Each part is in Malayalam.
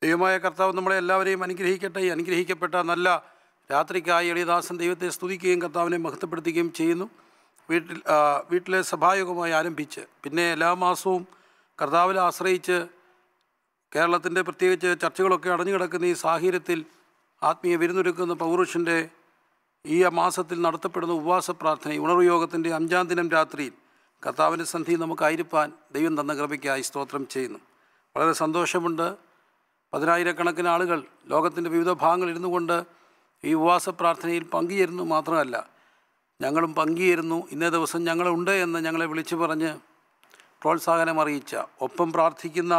ദൈവമായ കർത്താവ് നമ്മളെ എല്ലാവരെയും അനുഗ്രഹിക്കട്ടെ ഈ അനുഗ്രഹിക്കപ്പെട്ട നല്ല രാത്രിക്കായി എളിദാസൻ ദൈവത്തെ സ്തുതിക്കുകയും കർത്താവിനെ മഹത്വപ്പെടുത്തുകയും ചെയ്യുന്നു വീട്ടിൽ ആ, വീട്ടിലെ സഭായോഗമായി ആരംഭിച്ച് പിന്നെ എല്ലാ മാസവും കർത്താവിനെ ആശ്രയിച്ച് കേരളത്തിൻ്റെ പ്രത്യേകിച്ച് ചർച്ചകളൊക്കെ അടഞ്ഞു കിടക്കുന്ന ഈ സാഹചര്യത്തിൽ ആത്മീയ വിരുന്നൊരുക്കുന്ന പൗരുഷൻ്റെ ഈ മാസത്തിൽ നടത്തപ്പെടുന്ന ഉപവാസ പ്രാർത്ഥന ഈ ഉണർവ് യോഗത്തിൻ്റെ അഞ്ചാം ദിനം രാത്രിയിൽ കർത്താവിൻ്റെ സന്ധി നമുക്കായിരിക്കാൻ ദൈവം തന്ന കൃപയ്ക്കായി സ്തോത്രം ചെയ്യുന്നു വളരെ സന്തോഷമുണ്ട് പതിനായിരക്കണക്കിന് ആളുകൾ ലോകത്തിൻ്റെ വിവിധ ഭാഗങ്ങളിൽ ഇരുന്നു കൊണ്ട് ഈ ഉപവാസ പ്രാർത്ഥനയിൽ പങ്കുചേരുന്നു മാത്രമല്ല ഞങ്ങളും പങ്കുചേരുന്നു ഇന്നേ ദിവസം ഞങ്ങളുണ്ട് എന്ന് ഞങ്ങളെ വിളിച്ചു പറഞ്ഞ് പ്രോത്സാഹനം അറിയിച്ച ഒപ്പം പ്രാർത്ഥിക്കുന്ന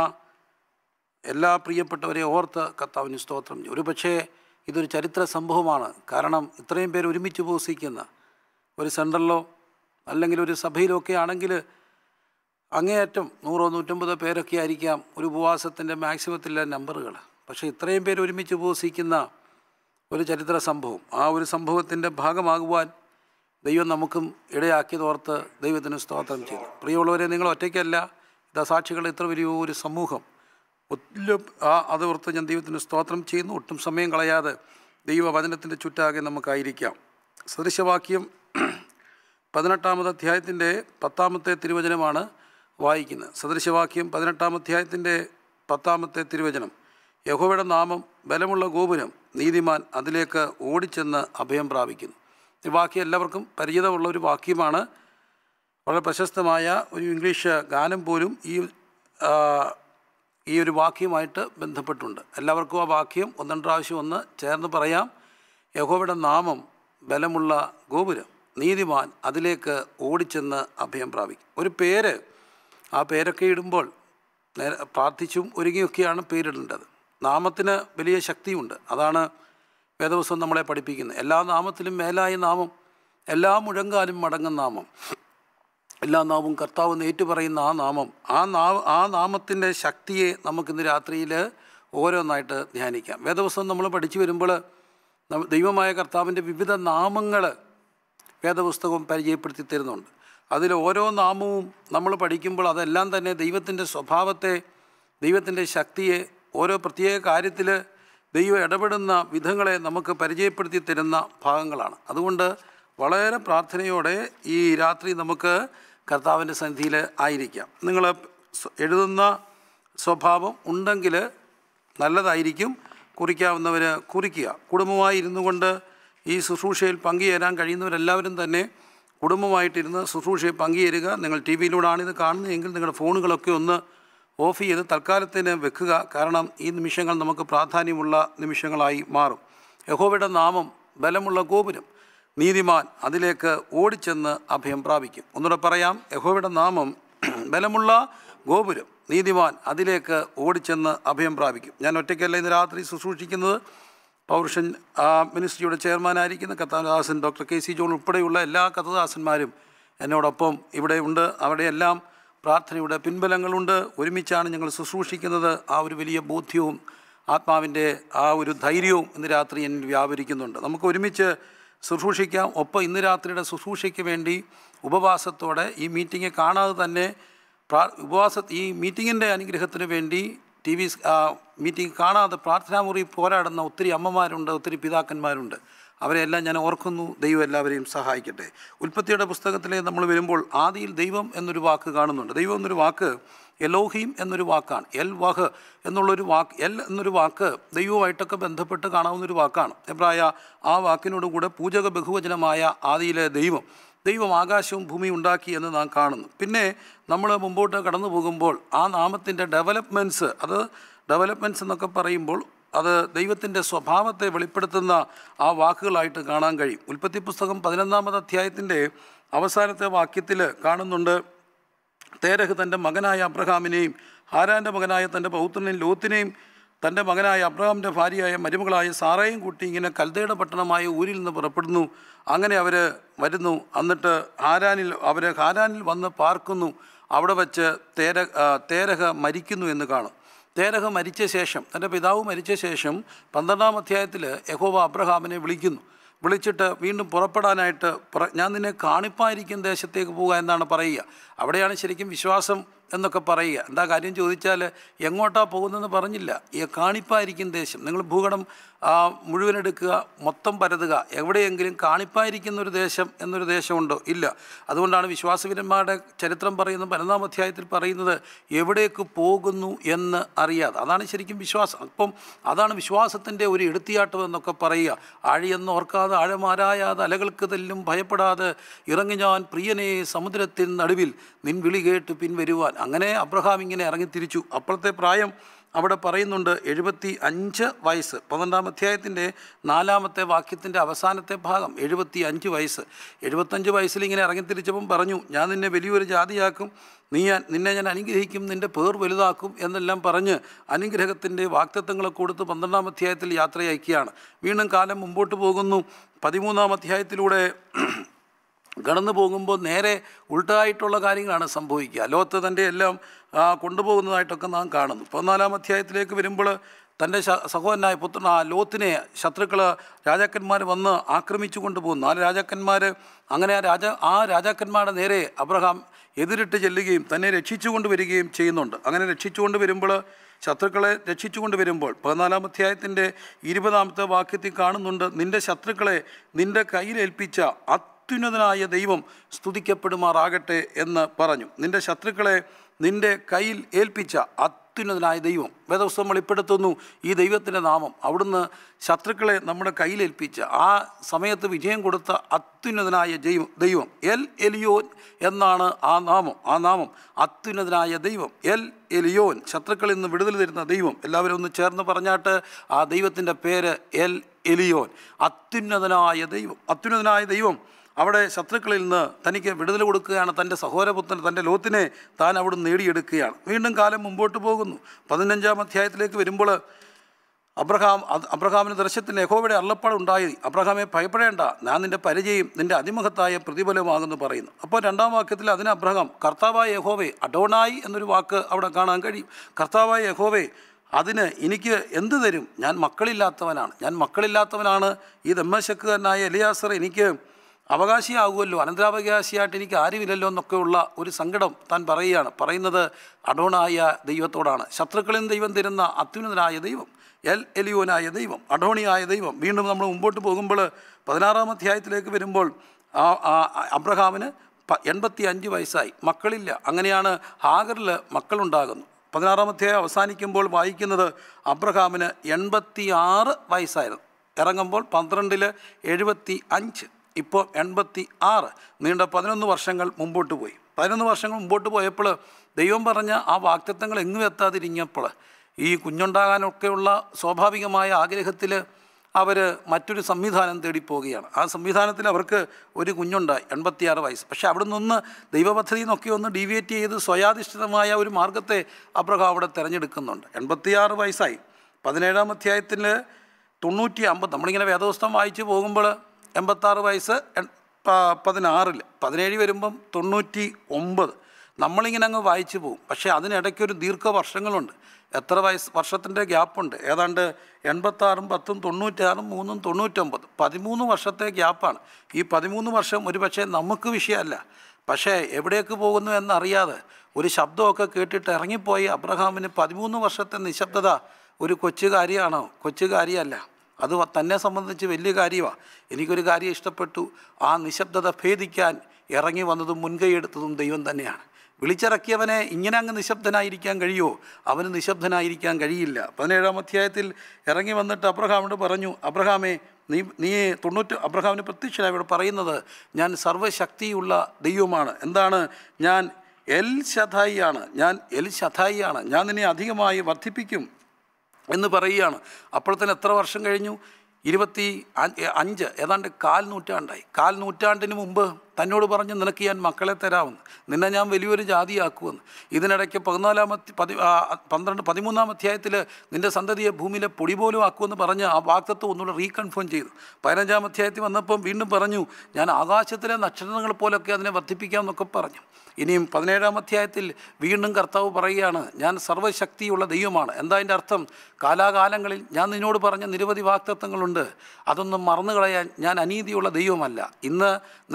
എല്ലാ പ്രിയപ്പെട്ടവരെ ഓർത്ത് കർത്താവിന് സ്തോത്രം ചെയ്യും. ഒരുപക്ഷേ ഇതൊരു ചരിത്ര സംഭവമാണ് കാരണം ഇത്രയും പേര് ഒരുമിച്ച് ഉപവസിക്കുന്ന ഒരു സെൻറ്ററിലോ അല്ലെങ്കിൽ ഒരു സഭയിലോ ഒക്കെ ആണെങ്കിൽ അങ്ങേയറ്റം നൂറോ നൂറ്റമ്പതോ പേരൊക്കെ ആയിരിക്കാം ഒരു ഉപവാസത്തിൻ്റെ മാക്സിമത്തിലെ നമ്പറുകൾ പക്ഷേ ഇത്രയും പേര് ഒരുമിച്ച് ഉപവസിക്കുന്ന ഒരു ചരിത്ര സംഭവം ആ ഒരു സംഭവത്തിൻ്റെ ഭാഗമാകുവാൻ ദൈവം നമുക്കും ഇടയാക്കിയതോർത്ത് ദൈവത്തിന് സ്തോത്രം ചെയ്തു പ്രിയമുള്ളവരെ നിങ്ങൾ ഒറ്റയ്ക്കല്ല ഇതാ സാക്ഷികളുടെ ഇത്ര വലിയ ഒരു സമൂഹം ഒത്തിരി ആ അതോർത്ത് ഞാൻ ദൈവത്തിന് സ്തോത്രം ചെയ്യുന്നു ഒട്ടും സമയം കളയാതെ ദൈവവചനത്തിൻ്റെ ചുറ്റാകെ നമുക്കായിരിക്കാം സദൃശവാക്യം പതിനെട്ടാമത് അധ്യായത്തിൻ്റെ പത്താമത്തെ തിരുവചനമാണ് വായിക്കുന്നത് സദൃശവാക്യം പതിനെട്ടാം അധ്യായത്തിൻ്റെ പത്താമത്തെ തിരുവചനം യഹോവയുടെ നാമം ബലമുള്ള ഗോപുരം നീതിമാൻ അതിലേക്ക് ഓടിച്ചെന്ന് അഭയം പ്രാപിക്കുന്നു ഈ വാക്യം എല്ലാവർക്കും പരിചിതമുള്ള ഒരു വാക്യമാണ് വളരെ പ്രശസ്തമായ ഒരു ഇംഗ്ലീഷ് ഗാനം പോലും ഈ ആ, ഈ ഒരു വാക്യമായിട്ട് ബന്ധപ്പെട്ടുണ്ട് എല്ലാവർക്കും ആ വാക്യം ഒന്നും പ്രാവശ്യം ഒന്ന് ചേർന്ന് പറയാം യഹോവയുടെ നാമം ബലമുള്ള ഗോപുരം നീതിമാൻ അതിലേക്ക് ഓടിച്ചെന്ന് അഭയം പ്രാപിക്കും ഒരു പേര് ആ പേരൊക്കെ ഇടുമ്പോൾ നേരെ പ്രാർത്ഥിച്ചും ഒരുങ്ങിയൊക്കെയാണ് പേരിടേണ്ടത് നാമത്തിന് വലിയ ശക്തിയുണ്ട് അതാണ് വേദവസ്വം നമ്മളെ പഠിപ്പിക്കുന്നത് എല്ലാ നാമത്തിലും മേലായ നാമം എല്ലാ മുഴങ്കാലും മടങ്ങുന്ന നാമം എല്ലാ നാമവും കർത്താവ് എന്ന് ഏറ്റുപറയുന്ന ആ നാമം ആ നാമ ആ നാമത്തിൻ്റെ ശക്തിയെ നമുക്കിന്ന് രാത്രിയിൽ ഓരോന്നായിട്ട് ധ്യാനിക്കാം വേദപുസ്തകം നമ്മൾ പഠിച്ചു വരുമ്പോൾ നമ്മ- ദൈവമായ കർത്താവിൻ്റെ വിവിധ നാമങ്ങൾ വേദപുസ്തകം പരിചയപ്പെടുത്തി തരുന്നുണ്ട് അതിൽ ഓരോ നാമവും നമ്മൾ പഠിക്കുമ്പോൾ അതെല്ലാം തന്നെ ദൈവത്തിൻ്റെ സ്വഭാവത്തെ ദൈവത്തിൻ്റെ ശക്തിയെ ഓരോ പ്രത്യേക കാര്യത്തിൽ ദൈവം ഇടപെടുന്ന വിധങ്ങളെ നമുക്ക് പരിചയപ്പെടുത്തി തരുന്ന ഭാഗങ്ങളാണ് അതുകൊണ്ട് വളരെ പ്രാർത്ഥനയോടെ ഈ രാത്രി നമുക്ക് കർത്താവിൻ്റെ സന്നിധിയിൽ ആയിരിക്കാം നിങ്ങൾ സ്വ- എഴുതുന്ന സ്വഭാവം ഉണ്ടെങ്കിൽ നല്ലതായിരിക്കും കുറിക്കാവുന്നവർ കുറിക്കുക കുടുംബമായി ഇരുന്നു കൊണ്ട് ഈ ശുശ്രൂഷയിൽ പങ്കുചേരാൻ കഴിയുന്നവരെല്ലാവരും തന്നെ കുടുംബമായിട്ടിരുന്ന് ശുശ്രൂഷയിൽ പങ്കുചേരുക നിങ്ങൾ ടി വിയിലൂടെയാണ് ഇത് കാണുന്നതെങ്കിൽ നിങ്ങളുടെ ഫോണുകളൊക്കെ ഒന്ന് ഓഫ് ചെയ്ത് തൽക്കാലത്തിന് വെക്കുക കാരണം ഈ നിമിഷങ്ങൾ നമുക്ക് പ്രാധാന്യമുള്ള നിമിഷങ്ങളായി മാറും യഹോവയുടെ നാമം ബലമുള്ള ഗോപുരം നീതിമാൻ അതിലേക്ക് ഓടിച്ചെന്ന് അഭയം പ്രാപിക്കും ഒന്നുകൂടെ പറയാം യഹോവയുടെ നാമം ബലമുള്ള ഗോപുരം നീതിമാൻ അതിലേക്ക് ഓടിച്ചെന്ന് അഭയം പ്രാപിക്കും ഞാൻ ഒറ്റയ്ക്കല്ല ഇന്ന് രാത്രി ശുശ്രൂഷിക്കുന്നത് പൗരുഷൻ ആ, മിനിസ്ട്രിയുടെ ചെയർമാനായിരിക്കുന്ന കഥാദാസൻ ഡോക്ടർ കെ സി ജോൺ ഉൾപ്പെടെയുള്ള എല്ലാ കഥാദാസന്മാരും എന്നോടൊപ്പം ഇവിടെ ഉണ്ട് അവിടെയെല്ലാം പ്രാർത്ഥനയുടെ പിൻബലങ്ങളുണ്ട് ഒരുമിച്ചാണ് ഞങ്ങൾ ശുശ്രൂഷിക്കുന്നത് ആ ഒരു വലിയ ബോധ്യവും ആത്മാവിൻ്റെ ആ ഒരു ധൈര്യവും ഇന്ന് രാത്രി എന്നിൽ വ്യാപരിക്കുന്നുണ്ട് നമുക്ക് ഒരുമിച്ച് ശുശ്രൂഷിക്കാം ഒപ്പം ഇന്ന് രാത്രിയുടെ ശുശ്രൂഷയ്ക്ക് വേണ്ടി ഉപവാസത്തോടെ ഈ മീറ്റിംഗ് കാണാതെ തന്നെ പ്രാ ഉപവാസ ഈ മീറ്റിങ്ങിൻ്റെ അനുഗ്രഹത്തിന് വേണ്ടി ടി വി മീറ്റിംഗ് കാണാതെ പ്രാർത്ഥനാമുറി പോരാടുന്ന ഒത്തിരി അമ്മമാരുണ്ട് ഒത്തിരി പിതാക്കന്മാരുണ്ട് അവരെല്ലാം ഞാൻ ഓർക്കുന്നു ദൈവം എല്ലാവരെയും സഹായിക്കട്ടെ ഉൽപ്പത്തിയുടെ പുസ്തകത്തിൽ നമ്മൾ വരുമ്പോൾ ആദിയിൽ ദൈവം എന്നൊരു വാക്ക് കാണുന്നുണ്ട് ദൈവം എന്നൊരു വാക്ക് എലോഹീം എന്നൊരു വാക്കാണ് എൽ വഹ് എന്നുള്ളൊരു വാക്ക് എൽ എന്നൊരു വാക്ക് ദൈവവുമായിട്ടൊക്കെ ബന്ധപ്പെട്ട് കാണാവുന്നൊരു വാക്കാണ് എബ്രായ ആ വാക്കിനോട് കൂടെ പൂജക ബഹുവചനമായ ആദിയിലെ ദൈവം ദൈവം ആകാശവും ഭൂമിയും ഉണ്ടാക്കി എന്ന് നാം കാണുന്നു പിന്നെ നമ്മൾ മുമ്പോട്ട് കടന്നു പോകുമ്പോൾ ആ നാമത്തിൻ്റെ ഡെവലപ്മെൻറ്റ്സ് അത് ഡെവലപ്മെൻറ്റ്സ് എന്നൊക്കെ പറയുമ്പോൾ അത് ദൈവത്തിൻ്റെ സ്വഭാവത്തെ വെളിപ്പെടുത്തുന്ന ആ വാക്കുകളായിട്ട് കാണാൻ കഴിയും ഉൽപ്പത്തി പുസ്തകം പതിനൊന്നാമത് അധ്യായത്തിൻ്റെ അവസാനത്തെ വാക്യത്തിൽ കാണുന്നുണ്ട് തേരഹ് തൻ്റെ മകനായ അബ്രഹാമിനെയും ഹാരാൻ്റെ മകനായ തൻ്റെ പൗത്രനെയും ലോത്തിനെയും തൻ്റെ മകനായ അബ്രഹാമിൻ്റെ ഭാര്യയായ മരുമകളായ സാറയും കൂട്ടി ഇങ്ങനെ കൽദയുടെ പട്ടണമായ ഊരിൽ നിന്ന് പുറപ്പെടുന്നു അങ്ങനെ അവർ വരുന്നു എന്നിട്ട് ഹാരാനിൽ അവർ ഹാരാനിൽ വന്ന് പാർക്കുന്നു അവിടെ വച്ച് തേര ആ, തേരഹ മരിക്കുന്നു എന്ന് കാണും തേരഹ മരിച്ച ശേഷം തൻ്റെ പിതാവ് മരിച്ച ശേഷം പന്ത്രണ്ടാം അധ്യായത്തിൽ യഹോവ അബ്രഹാമിനെ വിളിക്കുന്നു വിളിച്ചിട്ട് വീണ്ടും പുറപ്പെടാനായിട്ട് പുറ ഞാൻ നിന്നെ കാണിപ്പായിരിക്കും ദേശത്തേക്ക് പോകുക എന്നാണ് പറയുക അവിടെയാണ് ശരിക്കും വിശ്വാസം എന്നൊക്കെ പറയുക എന്താ കാര്യം ചോദിച്ചാൽ എങ്ങോട്ടാ പോകുന്നതെന്ന് പറഞ്ഞില്ല ഈ കാണിപ്പായിരിക്കും ദേശം നിങ്ങൾ ഭൂപടം ആ, മുഴുവൻ എടുക്കുക മൊത്തം പരതുക എവിടെയെങ്കിലും കാണിപ്പായിരിക്കുന്ന ഒരു ദേശം എന്നൊരു ദേശമുണ്ടോ ഇല്ല അതുകൊണ്ടാണ് വിശ്വാസവീരന്മാരുടെ ചരിത്രം പറയുന്നത് പതിനൊന്നാം അധ്യായത്തിൽ പറയുന്നത് എവിടേക്ക് പോകുന്നു എന്ന് അറിയാതെ അതാണ് ശരിക്കും വിശ്വാസം അപ്പം അതാണ് വിശ്വാസത്തിൻ്റെ ഒരു എടുത്തിയാട്ടം എന്നൊക്കെ പറയുക ആഴിയെന്ന് ഓർക്കാതെ ആഴമാരായാതെ അലകൾക്ക് തെല്ലും ഭയപ്പെടാതെ ഇറങ്ങി ഞാൻ പ്രിയനെ സമുദ്രത്തിൻ നടുവിൽ നിൻ വിളി കേട്ട് പിൻവരുവാൻ അങ്ങനെ അബ്രഹാം ഇങ്ങനെ ഇറങ്ങിത്തിരിച്ചു അപ്പോഴത്തെ പ്രായം അവിടെ പറയുന്നുണ്ട് എഴുപത്തി അഞ്ച് വയസ്സ് പന്ത്രണ്ടാം അധ്യായത്തിൻ്റെ നാലാമത്തെ വാക്യത്തിൻ്റെ അവസാനത്തെ ഭാഗം എഴുപത്തി അഞ്ച് വയസ്സ് എഴുപത്തഞ്ച് വയസ്സിൽ ഇങ്ങനെ ഇറങ്ങിത്തിരിച്ചപ്പം പറഞ്ഞു ഞാൻ നിന്നെ വലിയൊരു ജാതിയാക്കും നീ ഞാൻ നിന്നെ ഞാൻ അനുഗ്രഹിക്കും നിൻ്റെ പേർ വലുതാക്കും എന്നെല്ലാം പറഞ്ഞ് അനുഗ്രഹത്തിൻ്റെ വാക്തത്വങ്ങളെ കൊടുത്ത് പന്ത്രണ്ടാം അധ്യായത്തിൽ യാത്രയയക്കുകയാണ് വീണ്ടും കാലം മുമ്പോട്ട് പോകുന്നു പതിമൂന്നാം അധ്യായത്തിലൂടെ കടന്നു പോകുമ്പോൾ നേരെ ഉൾട്ടായിട്ടുള്ള കാര്യങ്ങളാണ് സംഭവിക്കുക ലോത്ത് തൻ്റെ എല്ലാം ആ, കൊണ്ടുപോകുന്നതായിട്ടൊക്കെ നാം കാണുന്നു പതിനാലാം അധ്യായത്തിലേക്ക് വരുമ്പോൾ തൻ്റെ ശ- സഹോദരനായ പുത്രൻ ആ ലോത്തിനെ ശത്രുക്കൾ രാജാക്കന്മാർ വന്ന് ആക്രമിച്ചു കൊണ്ടുപോകുന്നു നാല് രാജാക്കന്മാർ അങ്ങനെ ആ രാജ ആ രാജാക്കന്മാരുടെ നേരെ അബ്രഹാം എതിരിട്ട് ചെല്ലുകയും തന്നെ രക്ഷിച്ചു കൊണ്ടുവരികയും ചെയ്യുന്നുണ്ട് അങ്ങനെ രക്ഷിച്ചുകൊണ്ട് വരുമ്പോൾ ശത്രുക്കളെ രക്ഷിച്ചുകൊണ്ട് വരുമ്പോൾ പതിനാലാം അധ്യായത്തിൻ്റെ ഇരുപതാമത്തെ വാക്യത്തിൽ കാണുന്നുണ്ട് നിന്റെ ശത്രുക്കളെ നിന്റെ കയ്യിലേൽപ്പിച്ച അത്യുന്നതനായ ദൈവം സ്തുതിക്കപ്പെടുമാറാകട്ടെ എന്ന് പറഞ്ഞു നിന്റെ ശത്രുക്കളെ നിന്റെ കയ്യിൽ ഏൽപ്പിച്ച അത്യുന്നതനായ ദൈവം വേദപുസ്തകം വെളിപ്പെടുത്തുന്നു ഈ ദൈവത്തിൻ്റെ നാമം അവിടുന്ന് ശത്രുക്കളെ നമ്മുടെ കയ്യിലേൽപ്പിച്ച ആ സമയത്ത് വിജയം കൊടുത്ത അത്യുന്നതനായ ദൈവം ദൈവം എൽ എലിയോൻ എന്നാണ് ആ നാമം ആ നാമം അത്യുന്നതനായ ദൈവം എൽ എലിയോൻ ശത്രുക്കളിൽ നിന്ന് വിടുതൽ തരുന്ന ദൈവം എല്ലാവരും ഒന്ന് ചേർന്ന് പറഞ്ഞാട്ട് ആ ദൈവത്തിൻ്റെ പേര് എൽ എലിയോൻ അത്യുന്നതനായ ദൈവം അത്യുന്നതനായ ദൈവം അവിടെ ശത്രുക്കളിൽ നിന്ന് തനിക്ക് വിടുതൽ കൊടുക്കുകയാണ് തൻ്റെ സഹോദരപുത്രൻ തൻ്റെ ലോത്തിനെ താൻ അവിടെ നേടിയെടുക്കുകയാണ് വീണ്ടും കാലം മുമ്പോട്ട് പോകുന്നു പതിനഞ്ചാം അധ്യായത്തിലേക്ക് വരുമ്പോൾ അബ്രഹാം അത് അബ്രഹാമിന് ദർശനത്തിന് യഹോവയുടെ അള്ളപ്പാട് ഉണ്ടായി അബ്രഹാമെ ഭയപ്പെടേണ്ട ഞാൻ നിൻ്റെ പരിചയം നിൻ്റെ അതിമഹത്തായ പ്രതിഫലമാകുന്നു പറയുന്നു അപ്പോൾ രണ്ടാം വാക്യത്തിൽ അതിന് അബ്രഹാം കർത്താവായ യഹോവേ അഡോണായി എന്നൊരു വാക്ക് അവിടെ കാണാൻ കഴിയും കർത്താവായ യഹോവേ അതിന് എനിക്ക് എന്ത് തരും ഞാൻ മക്കളില്ലാത്തവനാണ് ഞാൻ മക്കളില്ലാത്തവനാണ് ഈ ദമ്മശക്കുകാരനായ എലിയാസർ എനിക്ക് അവകാശിയാകുമല്ലോ അനന്തരാവകാശിയായിട്ട് എനിക്ക് ആരുമില്ലല്ലോ എന്നൊക്കെയുള്ള ഒരു സങ്കടം താൻ പറയുകയാണ് പറയുന്നത് അഡോണായ ദൈവത്തോടാണ് ശത്രുക്കളിൽ നിന്ന് ദൈവം തരുന്ന അത്യുന്നതനായ ദൈവം എൽ എലിയോനായ ദൈവം അഡോണിയായ ദൈവം വീണ്ടും നമ്മൾ മുമ്പോട്ട് പോകുമ്പോൾ പതിനാറാം അധ്യായത്തിലേക്ക് വരുമ്പോൾ ആ ആ- അബ്രഹാമിന് പ എൺപത്തി അഞ്ച് വയസ്സായി മക്കളില്ല അങ്ങനെയാണ് ഹാഗറിൽ മക്കളുണ്ടാകുന്നു പതിനാറാം അധ്യായം അവസാനിക്കുമ്പോൾ വായിക്കുന്നത് അബ്രഹാമിന് എൺപത്തി ആറ് വയസ്സായിരുന്നു ഇറങ്ങുമ്പോൾ പന്ത്രണ്ടിൽ എഴുപത്തി അഞ്ച് ഇപ്പോൾ എൺപത്തി ആറ് നീണ്ട പതിനൊന്ന് വർഷങ്ങൾ മുമ്പോട്ട് പോയി പതിനൊന്ന് വർഷങ്ങൾ മുമ്പോട്ട് പോയപ്പോൾ ദൈവം പറഞ്ഞ ആ വാക്തത്വങ്ങൾ എങ്ങും എത്താതിരിഞ്ഞപ്പോൾ ഈ കുഞ്ഞുണ്ടാകാനൊക്കെയുള്ള സ്വാഭാവികമായ ആഗ്രഹത്തിൽ അവർ മറ്റൊരു സംവിധാനം തേടിപ്പോവുകയാണ് ആ സംവിധാനത്തിൽ അവർക്ക് ഒരു കുഞ്ഞുണ്ടായി എൺപത്തിയാറ് വയസ്സ് പക്ഷേ അവിടെ നിന്ന് ദൈവപദ്ധതി നിന്നൊക്കെ ഒന്ന് ഡീവിയേറ്റ് ചെയ്ത് സ്വയാധിഷ്ഠിതമായ ഒരു മാർഗത്തെ അബ്രഹാം അവിടെ തിരഞ്ഞെടുക്കുന്നുണ്ട് എൺപത്തിയാറ് വയസ്സായി പതിനേഴാം അധ്യായത്തിൽ തൊണ്ണൂറ്റി അമ്പത് നമ്മളിങ്ങനെ വേദപുസ്തകം വായിച്ച് പോകുമ്പോൾ എൺപത്താറ് വയസ്സ് എൺ- പ- പതിനാറിൽ പതിനേഴ് വരുമ്പം തൊണ്ണൂറ്റി ഒമ്പത് നമ്മളിങ്ങനെ അങ്ങ് വായിച്ചു പോകും പക്ഷേ അതിനിടയ്ക്കൊരു ദീർഘവർഷങ്ങളുണ്ട് എത്ര വയസ്സ് വർഷത്തിൻ്റെ ഗ്യാപ്പുണ്ട് ഏതാണ്ട് എൺപത്താറും പത്തും തൊണ്ണൂറ്റാറും മൂന്നും തൊണ്ണൂറ്റൊമ്പത് പതിമൂന്ന് വർഷത്തെ ഗ്യാപ്പാണ് ഈ പതിമൂന്ന് വർഷം ഒരു പക്ഷേ നമുക്ക് വിഷയമല്ല പക്ഷേ എവിടേക്ക് പോകുന്നു എന്നറിയാതെ ഒരു ശബ്ദമൊക്കെ കേട്ടിട്ട് ഇറങ്ങിപ്പോയി അബ്രഹാമിന് പതിമൂന്ന് വർഷത്തെ നിശബ്ദത ഒരു കൊച്ചു കാര്യമാണോ കൊച്ചു കാര്യമല്ല അത് വ- തന്നെ സംബന്ധിച്ച് വലിയ കാര്യമാണ് എനിക്കൊരു കാര്യം ഇഷ്ടപ്പെട്ടു ആ നിശബ്ദത ഭേദിക്കാൻ ഇറങ്ങി വന്നതും മുൻകൈ എടുത്തതും ദൈവം തന്നെയാണ് വിളിച്ചിറക്കിയവനെ ഇങ്ങനെ അങ്ങ് നിശബ്ദനായിരിക്കാൻ കഴിയുമോ അവന് നിശബ്ദനായിരിക്കാൻ കഴിയില്ല പതിനേഴാം അധ്യായത്തിൽ ഇറങ്ങി വന്നിട്ട് അബ്രഹാമിനോട് പറഞ്ഞു അബ്രഹാമേ നീ നീ തൊണ്ണൂറ്റ് അബ്രഹാമിന് പ്രത്യക്ഷനായി ഇവിടെ പറയുന്നത് ഞാൻ സർവ്വശക്തിയുള്ള ദൈവമാണ് എന്താണ് ഞാൻ എൽ ശതായിയാണ് ഞാൻ എൽ ശതായിയാണ് ഞാൻ നിന്നെ അധികമായി വർദ്ധിപ്പിക്കും എന്ന് പറയുകയാണ് അപ്പോഴത്തേന് എത്ര വർഷം കഴിഞ്ഞു ഇരുപത്തി അഞ്ച് അഞ്ച് ഏതാണ്ട് കാൽ നൂറ്റാണ്ടായി കാൽ നൂറ്റാണ്ടിന് മുമ്പ് തന്നോട് പറഞ്ഞ് നിനക്ക് ഞാൻ മക്കളെ തരാമെന്ന് നിന്നെ ഞാൻ വലിയൊരു ജാതിയാക്കുമെന്ന് ഇതിനിടയ്ക്ക് പതിനാലാമത്തെ പതി ആ, പന്ത്രണ്ട് പതിമൂന്നാം അധ്യായത്തിൽ നിൻ്റെ സന്തതിയെ ഭൂമിയിലെ പൊടി പോലും ആക്കുമെന്ന് പറഞ്ഞ് ആ വാക്തത്വം ഒന്നുകൂടെ റീകൺഫേം ചെയ്തു പതിനഞ്ചാം അധ്യായത്തിൽ വന്നപ്പം വീണ്ടും പറഞ്ഞു ഞാൻ ആകാശത്തിലെ നക്ഷത്രങ്ങൾ പോലൊക്കെ അതിനെ വർദ്ധിപ്പിക്കാമെന്നൊക്കെ പറഞ്ഞു ഇനിയും പതിനേഴാം അധ്യായത്തിൽ വീണ്ടും കർത്താവ് പറയുകയാണ് ഞാൻ സർവ്വശക്തിയുള്ള ദൈവമാണ് എന്താ അതിൻ്റെ അർത്ഥം കാലാകാലങ്ങളിൽ ഞാൻ നിന്നോട് പറഞ്ഞ നിരവധി വാക്തത്വങ്ങളുണ്ട് അതൊന്നും മറന്നു കളയാൻ ഞാൻ അനീതിയുള്ള ദൈവമല്ല ഇന്ന് നിനക്കതിനുള്ള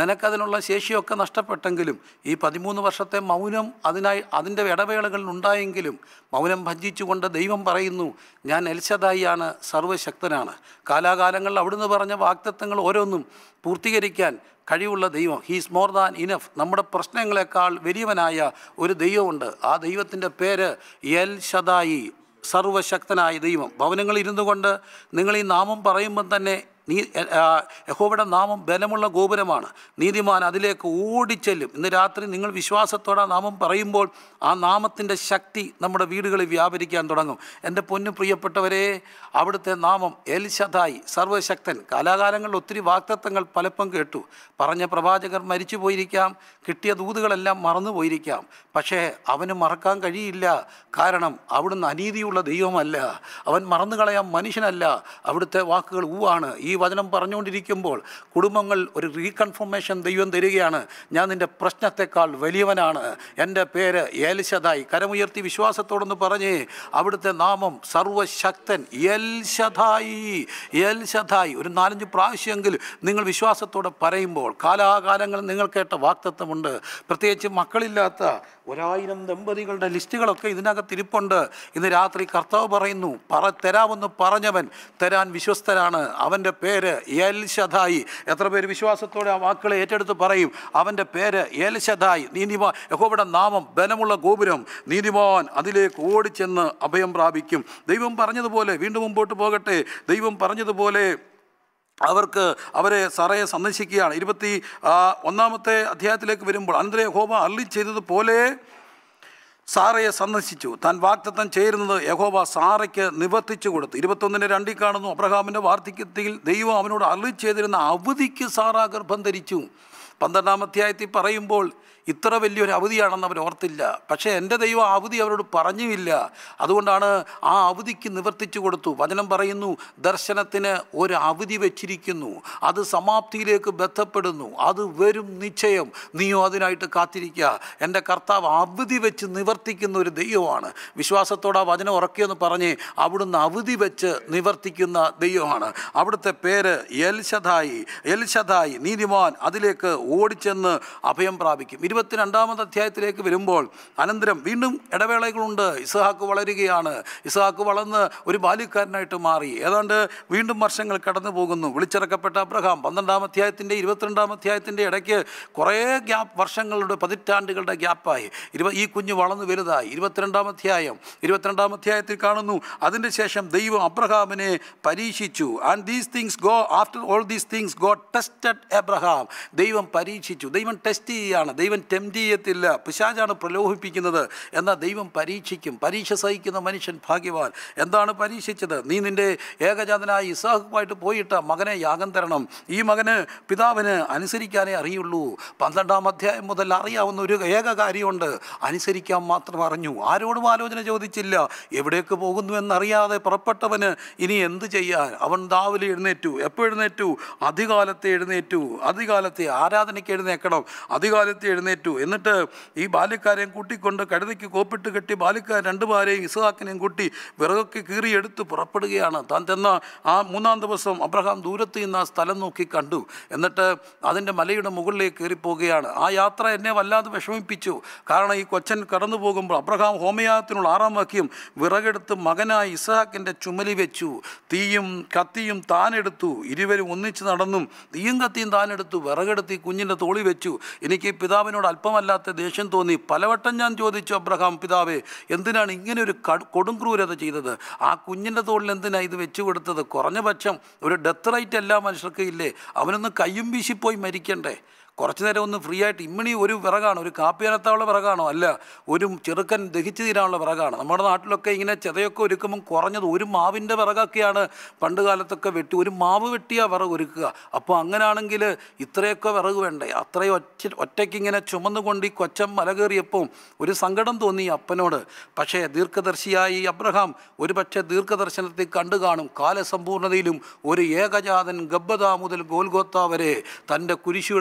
പറയാനുള്ള ശേഷിയൊക്കെ നഷ്ടപ്പെട്ടെങ്കിലും ഈ പതിമൂന്ന് വർഷത്തെ മൗനം അതിനായി അതിൻ്റെ ഇടവേളകളിൽ ഉണ്ടായെങ്കിലും മൗനം ഭഞ്ജിച്ചുകൊണ്ട് ദൈവം പറയുന്നു ഞാൻ എൽശദായിയാണ് സർവശക്തനാണ് കാലാകാലങ്ങളിൽ അവിടുന്ന് പറഞ്ഞ വാക്തത്വങ്ങൾ ഓരോന്നും പൂർത്തീകരിക്കാൻ കഴിവുള്ള ദൈവം ഹീസ് മോർ ദാൻ ഇനഫ് നമ്മുടെ പ്രശ്നങ്ങളെക്കാൾ വലിയവനായ ഒരു ദൈവമുണ്ട് ആ ദൈവത്തിൻ്റെ പേര് എൽ ഷദായി സർവശക്തനായ ദൈവം ഭവനങ്ങളിൽ ഇരുന്നു കൊണ്ട് നിങ്ങൾ ഈ നാമം പറയുമ്പം തന്നെ നീ ആ, യഹോവയുടെ നാമം ബലമുള്ള ഗോപുരമാണ് നീതിമാൻ അതിലേക്ക് ഓടിച്ചെല്ലും ഇന്ന് രാത്രി നിങ്ങൾ വിശ്വാസത്തോടെ ആ നാമം പറയുമ്പോൾ ആ നാമത്തിൻ്റെ ശക്തി നമ്മുടെ വീടുകളിൽ വ്യാപരിക്കാൻ തുടങ്ങും എൻ്റെ പൊന്നു പ്രിയപ്പെട്ടവരെ അവിടുത്തെ നാമം എൽശദായി സർവശക്തൻ കാലാകാലങ്ങളിൽ ഒത്തിരി വാക്തത്വങ്ങൾ പലപ്പം കേട്ടു പറഞ്ഞ പ്രവാചകർ മരിച്ചു പോയിരിക്കാം കിട്ടിയ ദൂതുകളെല്ലാം മറന്നു പോയിരിക്കാം പക്ഷേ അവന് മറക്കാൻ കഴിയില്ല കാരണം അവിടുന്ന് അനീതിയുള്ള ദൈവമല്ല അവൻ മറന്നു കളയാൻ മനുഷ്യനല്ല അവിടുത്തെ വാക്കുകൾ ഊവാണ് ഈ വചനം പറഞ്ഞുകൊണ്ടിരിക്കുമ്പോൾ കുടുംബങ്ങൾ ഒരു റീകൺഫർമേഷൻ ദൈവം തരികയാണ് ഞാൻ നിൻ്റെ പ്രശ്നത്തെക്കാൾ വലിയവനാണ് എൻ്റെ പേര് ഏൽശദായി കരമുയർത്തി വിശ്വാസത്തോടൊന്ന് പറഞ്ഞേ അവിടുത്തെ നാമം സർവശക്തൻ എൽശദായി എൽശദായി ഒരു നാലഞ്ച് പ്രാവശ്യമെങ്കിലും നിങ്ങൾ വിശ്വാസത്തോടെ പറയുമ്പോൾ കാലാകാലങ്ങളിൽ നിങ്ങൾ കേട്ട വാക്തത്വമുണ്ട് പ്രത്യേകിച്ച് മക്കളില്ലാത്ത ഒരായിരം ദമ്പതികളുടെ ലിസ്റ്റുകളൊക്കെ ഇതിനകത്ത് ഇരിപ്പുണ്ട് ഇന്ന് രാത്രി കർത്താവ് പറയുന്നു പറ തരാമെന്ന് പറഞ്ഞവൻ തരാൻ വിശ്വസ്തനാണ് അവൻ്റെ പേര് എൽ ശദായി എത്ര പേര് വിശ്വാസത്തോടെ ആ വാക്കുകളെ ഏറ്റെടുത്ത് പറയും അവൻ്റെ പേര് എൽ ശദായി നീതിമാൻ യഹോവയുടെ നാമം ബലമുള്ള ഗോപുരം നീതിമാൻ അതിലേക്ക് ഓടിച്ചെന്ന് അഭയം പ്രാപിക്കും ദൈവം പറഞ്ഞതുപോലെ വീണ്ടും മുമ്പോട്ട് പോകട്ടെ ദൈവം പറഞ്ഞതുപോലെ അവർക്ക് അവരെ സറയെ സന്ദർശിക്കുകയാണ് ഇരുപത്തി ആ, ഒന്നാമത്തെ അധ്യായത്തിലേക്ക് വരുമ്പോൾ അനന്തര യഹോവ അള്ളി ചെയ്തതുപോലെ സാറയെ സന്ദർശിച്ചു താൻ വാക്തത്വം ചേരുന്നത് യഹോവ സാറയ്ക്ക് നിവർത്തിച്ചു കൊടുത്തു ഇരുപത്തൊന്നിന് രണ്ടിൽ കാണുന്നു അബ്രഹാമിൻ്റെ വാർദ്ധക്യത്തിൽ ദൈവം അവനോട് അള്ളി ചെയ്തിരുന്ന അവധിക്ക് സാറ ഗർഭം ധരിച്ചു പന്ത്രണ്ടാം അധ്യായത്തിൽ പറയുമ്പോൾ ഇത്ര വലിയൊരു അവധിയാണെന്ന് അവർ ഓർത്തില്ല പക്ഷേ എൻ്റെ ദൈവം ആ അവധി അവരോട് പറഞ്ഞുമില്ല അതുകൊണ്ടാണ് ആ അവധിക്ക് നിവർത്തിച്ചു കൊടുത്തു വചനം പറയുന്നു ദർശനത്തിന് ഒരു അവധി വെച്ചിരിക്കുന്നു അത് സമാപ്തിയിലേക്ക് ബന്ധപ്പെടുന്നു അത് വരും നിശ്ചയം നീയോ അതിനായിട്ട് കാത്തിരിക്കുക എൻ്റെ കർത്താവ് അവധി വെച്ച് നിവർത്തിക്കുന്ന ഒരു ദൈവമാണ് വിശ്വാസത്തോടെ ആ വചനം ഉറക്കിയെന്ന് പറഞ്ഞ് അവിടുന്ന് അവധി വെച്ച് നിവർത്തിക്കുന്ന ദൈവമാണ് അവിടുത്തെ പേര് എൽശദായി എൽശദായി നീതിമാൻ അതിലേക്ക് ഓടിച്ചെന്ന് അഭയം പ്രാപിക്കും ഇരുപത്തിരണ്ടാമത് അധ്യായത്തിലേക്ക് വരുമ്പോൾ അനന്തരം വീണ്ടും ഇടവേളകളുണ്ട് ഇസ്ഹാക്ക് വളരുകയാണ് ഇസ്ഹാക്ക് വളർന്ന് ഒരു ബാല്യക്കാരനായിട്ട് മാറി ഏതാണ്ട് വീണ്ടും വർഷങ്ങൾ കടന്നു പോകുന്നു വിളിച്ചിറക്കപ്പെട്ട അബ്രഹാം പന്ത്രണ്ടാം അധ്യായത്തിൻ്റെ ഇരുപത്തിരണ്ടാം അധ്യായത്തിൻ്റെ ഇടയ്ക്ക് കുറേ ഗ്യാപ്പ് വർഷങ്ങളുടെ പതിറ്റാണ്ടുകളുടെ ഗ്യാപ്പായി ഇരുപ ഈ കുഞ്ഞ് വളർന്നു വലുതായി ഇരുപത്തിരണ്ടാം അധ്യായം ഇരുപത്തിരണ്ടാം അധ്യായത്തിൽ കാണുന്നു അതിൻ്റെ ശേഷം ദൈവം അബ്രഹാമിനെ പരീക്ഷിച്ചു and these things go after all these things go tested Abraham ദൈവം പരീക്ഷിച്ചു ദൈവം ടെസ്റ്റ് ചെയ്യുകയാണ് ദൈവം ടെംപ്റ്റ് ചെയ്യത്തില്ല പിശാചാണ് പ്രലോഭിപ്പിക്കുന്നത് എന്നാൽ ദൈവം പരീക്ഷിക്കും പരീക്ഷ സഹിക്കുന്ന മനുഷ്യൻ ഭാഗ്യവാൻ എന്താണ് പരീക്ഷിച്ചത് നീ നിൻ്റെ ഏകജാതനായ ഇസാഹുമായിട്ട് പോയിട്ട് മകനെ യാഗം തരണം ഈ മകന് പിതാവിന് അനുസരിക്കാനേ അറിയുള്ളൂ പന്ത്രണ്ടാം അധ്യായം മുതൽ അറിയാവുന്ന ഒരു ഏക കാര്യമുണ്ട് അനുസരിക്കാൻ മാത്രം അറിഞ്ഞു ആരോടും ആലോചന ചോദിച്ചില്ല എവിടേക്ക് പോകുന്നു എന്നറിയാതെ പുറപ്പെട്ടവന് ഇനി എന്ത് ചെയ്യാൻ അവൻ രാവിലെ എഴുന്നേറ്റു എപ്പോൾ എഴുന്നേറ്റു അധികാലത്തെ എഴുന്നേറ്റു അധികാലത്തെ ആരാധനയ്ക്ക് എഴുന്നേക്കണം അധികാലത്തെ എഴുന്നേറ്റു എന്നിട്ട് ഈ ബാല്യക്കാരെയും കൂട്ടിക്കൊണ്ട് കഴുതയ്ക്ക് കോപ്പിട്ട് കെട്ടി ബാല്യക്കാർ രണ്ടുപേരെയും ഇസ്ഹാക്കിനെയും കൂട്ടി വിറകൊക്കെ കീറിയെടുത്ത് പുറപ്പെടുകയാണ് താൻ ചെന്ന ആ മൂന്നാം ദിവസം അബ്രഹാം ദൂരത്ത് നിന്ന് ആ സ്ഥലം നോക്കി കണ്ടു എന്നിട്ട് അതിൻ്റെ മലയുടെ മുകളിലേക്ക് കയറിപ്പോവുകയാണ് ആ യാത്ര എന്നെ വല്ലാതെ വിഷമിപ്പിച്ചു കാരണം ഈ കൊച്ചൻ കടന്നു പോകുമ്പോൾ അബ്രഹാം ഹോമയാഗത്തിനുള്ള ആറാം വാക്യം വിറകെടുത്ത് മകനായ ഇസ്ഹാക്കിൻ്റെ ചുമലി വെച്ചു തീയും കത്തിയും താനെടുത്തു ഇരുവരും ഒന്നിച്ച് നടന്നും തീയും കത്തിയും താനെടുത്തു വിറകെടുത്ത് ഈ കുഞ്ഞിൻ്റെ തോളി വെച്ചു എനിക്ക് ഈ പിതാവിനോട് അല്പമല്ലാത്ത ദേഷ്യം തോന്നി പലവട്ടം ഞാൻ ചോദിച്ചു അബ്രഹാം പിതാവേ എന്തിനാണ് ഇങ്ങനെ ഒരു കട് കൊടും ക്രൂരത ചെയ്തത് ആ കുഞ്ഞിൻ്റെ തോളിൽ എന്തിനാണ് ഇത് വെച്ചു കൊടുത്തത് കുറഞ്ഞ പക്ഷം ഒരു ഡെത്ത് റൈറ്റ് എല്ലാ മനുഷ്യർക്കും ഇല്ലേ അവനൊന്ന് കയ്യും വീശിപ്പോയി മരിക്കണ്ടേ കുറച്ചു നേരം ഒന്ന് ഫ്രീ ആയിട്ട് ഇമ്മണി ഒരു വിറകാണ് ഒരു കാപ്പിയനത്താനുള്ള വിറകാണോ അല്ല ഒരു ചെറുക്കൻ ദഹിച്ചു തീരാനുള്ള വിറകാണ് നമ്മുടെ നാട്ടിലൊക്കെ ഇങ്ങനെ ചെതയൊക്കെ ഒരുക്കുമ്പം കുറഞ്ഞത് ഒരു മാവിൻ്റെ വിറകൊക്കെയാണ് പണ്ട് കാലത്തൊക്കെ വെട്ടി ഒരു മാവ് വെട്ടിയാ വിറക് ഒരുക്കുക അപ്പോൾ അങ്ങനെയാണെങ്കിൽ ഇത്രയൊക്കെ വിറക് വേണ്ടേ അത്രയും ഒറ്റ ഒറ്റയ്ക്ക് ഇങ്ങനെ ചുമന്നുകൊണ്ട് ഈ കൊച്ചം മല കയറിയപ്പോൾ ഒരു സങ്കടം തോന്നി ഈ അപ്പനോട് പക്ഷേ ദീർഘദർശിയായി ഈ അബ്രഹാം ഒരു പക്ഷേ ദീർഘദർശനത്തിൽ കണ്ടു കാണും കാലസമ്പൂർണതയിലും ഒരു ഏകജാതൻ ഗബ്ബത മുതൽ ഗോൽഗോത്ത വരെ തൻ്റെ കുരിശു എടുത്തുകൊണ്ട്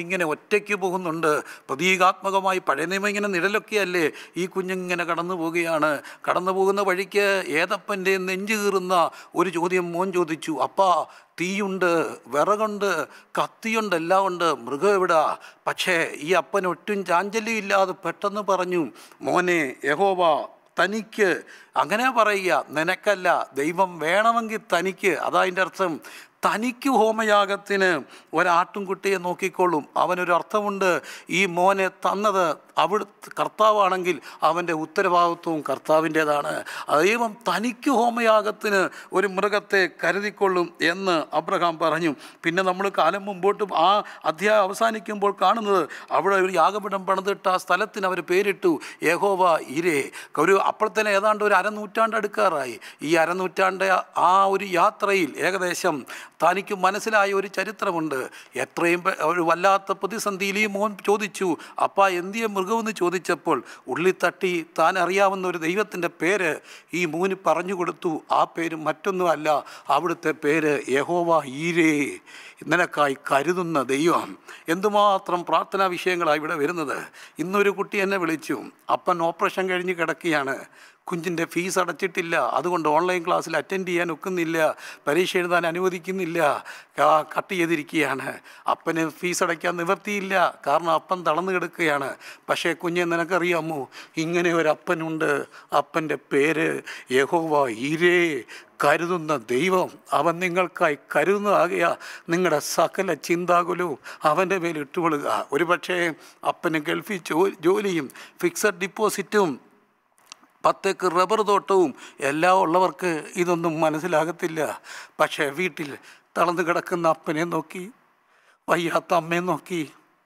ഇങ്ങനെ ഒറ്റയ്ക്ക് പോകുന്നുണ്ട് പ്രതീകാത്മകമായി പഴയ നിയമം ഇങ്ങനെ നിഴലൊക്കെയല്ലേ ഈ കുഞ്ഞിങ്ങനെ കടന്നു പോവുകയാണ് കടന്നു പോകുന്ന വഴിക്ക് ഏതപ്പൻ്റെ നെഞ്ചു കീറുന്ന ഒരു ചോദ്യം മോൻ ചോദിച്ചു അപ്പാ തീയുണ്ട് വിറകുണ്ട് കത്തിയുണ്ട് എല്ലാം ഉണ്ട് മൃഗം എവിടാ പക്ഷേ ഈ അപ്പൻ ഒട്ടും ചാഞ്ചല്യം ഇല്ലാതെ പെട്ടെന്ന് പറഞ്ഞു മോനെ യഹോവ തനിക്ക് അങ്ങനെ പറയുക നിനക്കല്ല ദൈവം വേണമെങ്കിൽ തനിക്ക് അതാ അതിൻ്റെ അർത്ഥം തനിക്ക് ഹോമയാഗത്തിന് ഒരാട്ടുംകുട്ടിയെ നോക്കിക്കൊള്ളും അവനൊരു അർത്ഥമുണ്ട് ഈ മോനെ തന്നത് അവിടെ കർത്താവാണെങ്കിൽ അവൻ്റെ ഉത്തരവാദിത്വവും കർത്താവിൻ്റേതാണ് ദൈവം തനിക്ക് ഹോമയാഗത്തിന് ഒരു മൃഗത്തെ കരുതിക്കൊള്ളും എന്ന് അബ്രഹാം പറഞ്ഞു പിന്നെ നമ്മൾ കാലം മുമ്പോട്ടും ആ അധ്യായം അവസാനിക്കുമ്പോൾ കാണുന്നത് അവിടെ ഒരു യാഗപീഠം പണിതിട്ട് ആ സ്ഥലത്തിന് അവർ പേരിട്ടു യഹോവ ഇരേ ഒരു അപ്പോഴത്തേനെ ഏതാണ്ട് ഒരു അരനൂറ്റാണ്ട് അടുക്കാറായി ഈ അരനൂറ്റാണ്ട് ആ ഒരു യാത്രയിൽ ഏകദേശം തനിക്ക് മനസ്സിലായ ഒരു ചരിത്രമുണ്ട് എത്രയും പെ- ഒരു വല്ലാത്ത പ്രതിസന്ധിയിൽ ഈ മോൻ ചോദിച്ചു അപ്പ എന്തിയ മൃഗമെന്ന് ചോദിച്ചപ്പോൾ ഉള്ളിൽ തട്ടി താൻ അറിയാവുന്ന ഒരു ദൈവത്തിൻ്റെ പേര് ഈ മോന് പറഞ്ഞു കൊടുത്തു ആ പേര് മറ്റൊന്നുമല്ല അവിടുത്തെ പേര് യഹോവ ഈരേ നിനക്കായി കരുതുന്ന ദൈവം എന്തുമാത്രം പ്രാർത്ഥനാ വിഷയങ്ങളാണ് ഇവിടെ വരുന്നത് ഇന്നൊരു കുട്ടി എന്നെ വിളിച്ചു അപ്പൻ ഓപ്പറേഷൻ കഴിഞ്ഞ് കിടക്കുകയാണ് കുഞ്ഞിൻ്റെ ഫീസ് അടച്ചിട്ടില്ല അതുകൊണ്ട് ഓൺലൈൻ ക്ലാസ്സിൽ അറ്റൻഡ് ചെയ്യാൻ ഒക്കുന്നില്ല പരീക്ഷ എഴുതാൻ അനുവദിക്കുന്നില്ല ക- കട്ട് ചെയ്തിരിക്കുകയാണ് അപ്പന് ഫീസ് അടയ്ക്കാൻ നിവർത്തിയില്ല കാരണം അപ്പൻ തളർന്നു കിടക്കുകയാണ് പക്ഷേ കുഞ്ഞെ നിനക്കറിയാമോ ഇങ്ങനെ ഒരു അപ്പനുണ്ട് അപ്പൻ്റെ പേര് യഹോവ ഈരേ കരുതുന്ന ദൈവം അവൻ നിങ്ങൾക്കായി കരുതുന്നതാകിയ നിങ്ങളുടെ സകല ചിന്താകുലവും അവൻ്റെ മേൽ ഇട്ടുകൊള്ളുക ഒരു പക്ഷേ അപ്പന് ഗൾഫിൽ ജോ ജോലിയും ഫിക്സഡ് ഡിപ്പോസിറ്റും പത്തേക്ക് റബ്ബർ തോട്ടവും എല്ലാം ഉള്ളവർക്ക് ഇതൊന്നും മനസ്സിലാകത്തില്ല പക്ഷേ വീട്ടിൽ തളർന്നു കിടക്കുന്ന അപ്പനെ നോക്കി വയ്യാത്ത അമ്മയെ നോക്കി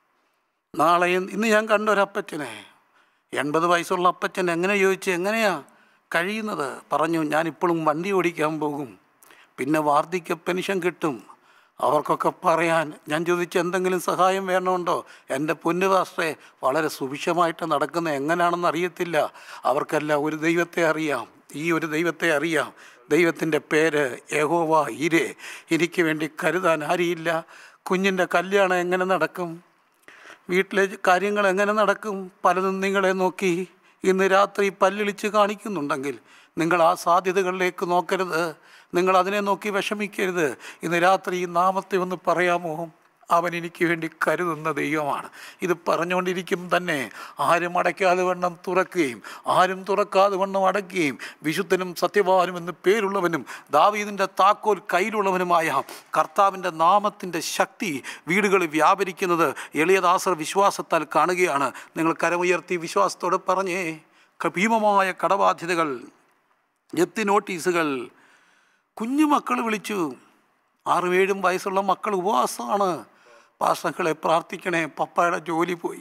നാളെ ഇന്ന് ഞാൻ കണ്ട ഒരു അപ്പച്ചനെ എൺപത് വയസ്സുള്ള അപ്പച്ചൻ എങ്ങനെ ചോദിച്ചു എങ്ങനെയാ കഴിയുന്നത് പറഞ്ഞു ഞാൻ ഇപ്പോഴും വണ്ടി ഓടിക്കാൻ പോകും പിന്നെ വാർദ്ധക്യ പെൻഷൻ കിട്ടും അവർക്കൊക്കെ പറയാൻ ഞാൻ ചോദിച്ച എന്തെങ്കിലും സഹായം വേണമുണ്ടോ എൻ്റെ പൊന്നു പാസ്റ്ററെ വളരെ സുഭിക്ഷമായിട്ട് നടക്കുന്ന എങ്ങനെയാണെന്ന് അറിയത്തില്ല അവർക്കെല്ലാം ഒരു ദൈവത്തെ അറിയാം ഈ ഒരു ദൈവത്തെ അറിയാം ദൈവത്തിൻ്റെ പേര് യഹോവ ഇരേ എനിക്ക് വേണ്ടി കരുതാൻ ആരിയില്ല കുഞ്ഞിൻ്റെ കല്യാണം എങ്ങനെ നടക്കും വീട്ടിലെ കാര്യങ്ങൾ എങ്ങനെ നടക്കും പലതും നിങ്ങളെ നോക്കി ഇന്ന് രാത്രി പല്ലിളിച്ച് കാണിക്കുന്നുണ്ടെങ്കിൽ നിങ്ങൾ ആ സാധ്യതകളിലേക്ക് നോക്കരുത് നിങ്ങൾ അതിനെ നോക്കി വിഷമിക്കരുത് ഇന്ന് രാത്രി ഈ നാമത്തെ ഒന്ന് പറയാമോ അവൻ എനിക്ക് വേണ്ടി കരുതുന്ന ദൈവമാണ് ഇത് പറഞ്ഞുകൊണ്ടിരിക്കും തന്നെ ആരും അടയ്ക്കാതെ വണ്ണം തുറക്കുകയും ആരും തുറക്കാതെ വണ്ണം അടയ്ക്കുകയും വിശുദ്ധനും സത്യവാനും എന്ന് പേരുള്ളവനും ദാവീദിൻ്റെ താക്കോൽ കയ്യിലുള്ളവനുമായ കർത്താവിൻ്റെ നാമത്തിൻ്റെ ശക്തി വീടുകളിൽ വ്യാപരിക്കുന്നത് എളിയദാസർ വിശ്വാസത്താൽ കാണുകയാണ് നിങ്ങൾ കരമുയർത്തി വിശ്വാസത്തോടെ പറഞ്ഞേ ക- ഭീമമായ കടബാധ്യതകൾ ജപ്തി നോട്ടീസുകൾ കുഞ്ഞുമക്കൾ വിളിച്ചു ആറും ഏഴും വയസ്സുള്ള മക്കൾ ഉപവാസമാണ് പാസ്റ്റങ്ങളെ പ്രാർത്ഥിക്കണേ പപ്പായുടെ ജോലി പോയി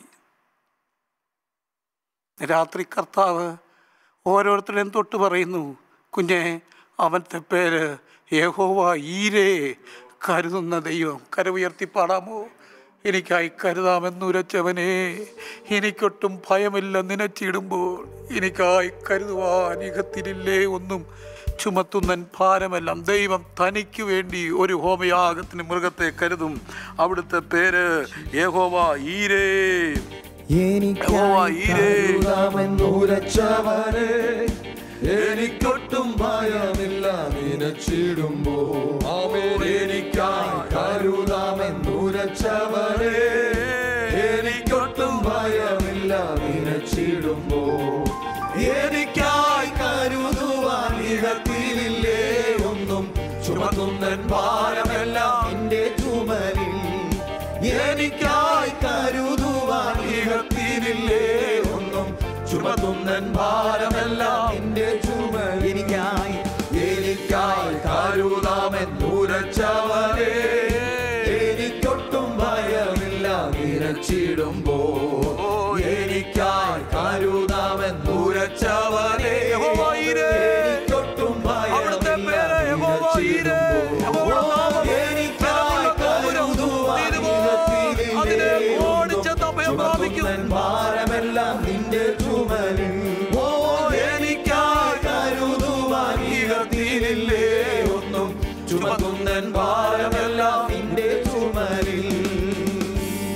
രാത്രി കർത്താവ് ഓരോരുത്തരെയും തൊട്ട് പറയുന്നു കുഞ്ഞെ അവൻ്റെ പേര് യഹോവ ഈരേ കരുതുന്ന ദൈവം കരവുയർത്തി പാടാമോ എനിക്കായി കരുതാമെന്നുരച്ചവനെ എനിക്കൊട്ടും ഭയമില്ല നനച്ചിടുമ്പോൾ എനിക്കായി കരുതുവാൻ ഇകത്തിലില്ലേ ഒന്നും ചുമത്തുന്നൻ ഭാരമെല്ലാം ദൈവം തനിക്ക് വേണ്ടി ഒരു ഹോമയാഗത്തിന് മൃഗത്തെ കരുതും അവിടുത്തെ പേര് യഹോവ ഈരേ യഹോവ ഈരേ എനിക്കാമെന്നുരച്ചവരെ എനിക്കൊട്ടും ഭയമില്ല നിനച്ചിടുമ്പോ എനിക്കായി കരുതാമെന്നുരച്ചവരെ എനിക്കൊട്ടും ഭയമില്ല നിനച്ചിടുമ്പോ എനിക്കായി കരുതുവാൻ ഇഹത്തിലില്ലേ ഒന്നും ചുമക്കുന്നൻ ഭാരമെല്ലാം നിന്റെ ചുമലിൽ എനിക്കായി കരുതുവാൻ ഇഹത്തിനില്ലേ ഒന്നും ചുമത്തുന്നൻ ഭാരമെല്ലാം നിന്റെ ചുമൽ എനിക്കായി എനിക്കായി കരുതാമെന്നുരച്ചവരെ എനിക്കൊട്ടും ഭയമില്ല നിരച്ചിടുമ്പോ എനിക്കായി കരുതാമെന്നുരച്ചവരെ എനിക്കൊട്ടും ഭയമില്ല നിരച്ചിടുമ്പോ എനിക്കായി കരുതുവാൻ ഇഹത്തിനില്ലേ ഒന്നും ചുമത്തുന്നൻ ഭാരമെല്ലാം നിന്റെ ചുമലിൽ ഓ എനിക്കായി കരുതുവാൻ ഇഹത്തിനില്ലേ ഒന്നും ചുമത്തുന്നൻ ഭാരമെല്ലാം നിന്റെ ചുമലിൽ അവിടുത്തെ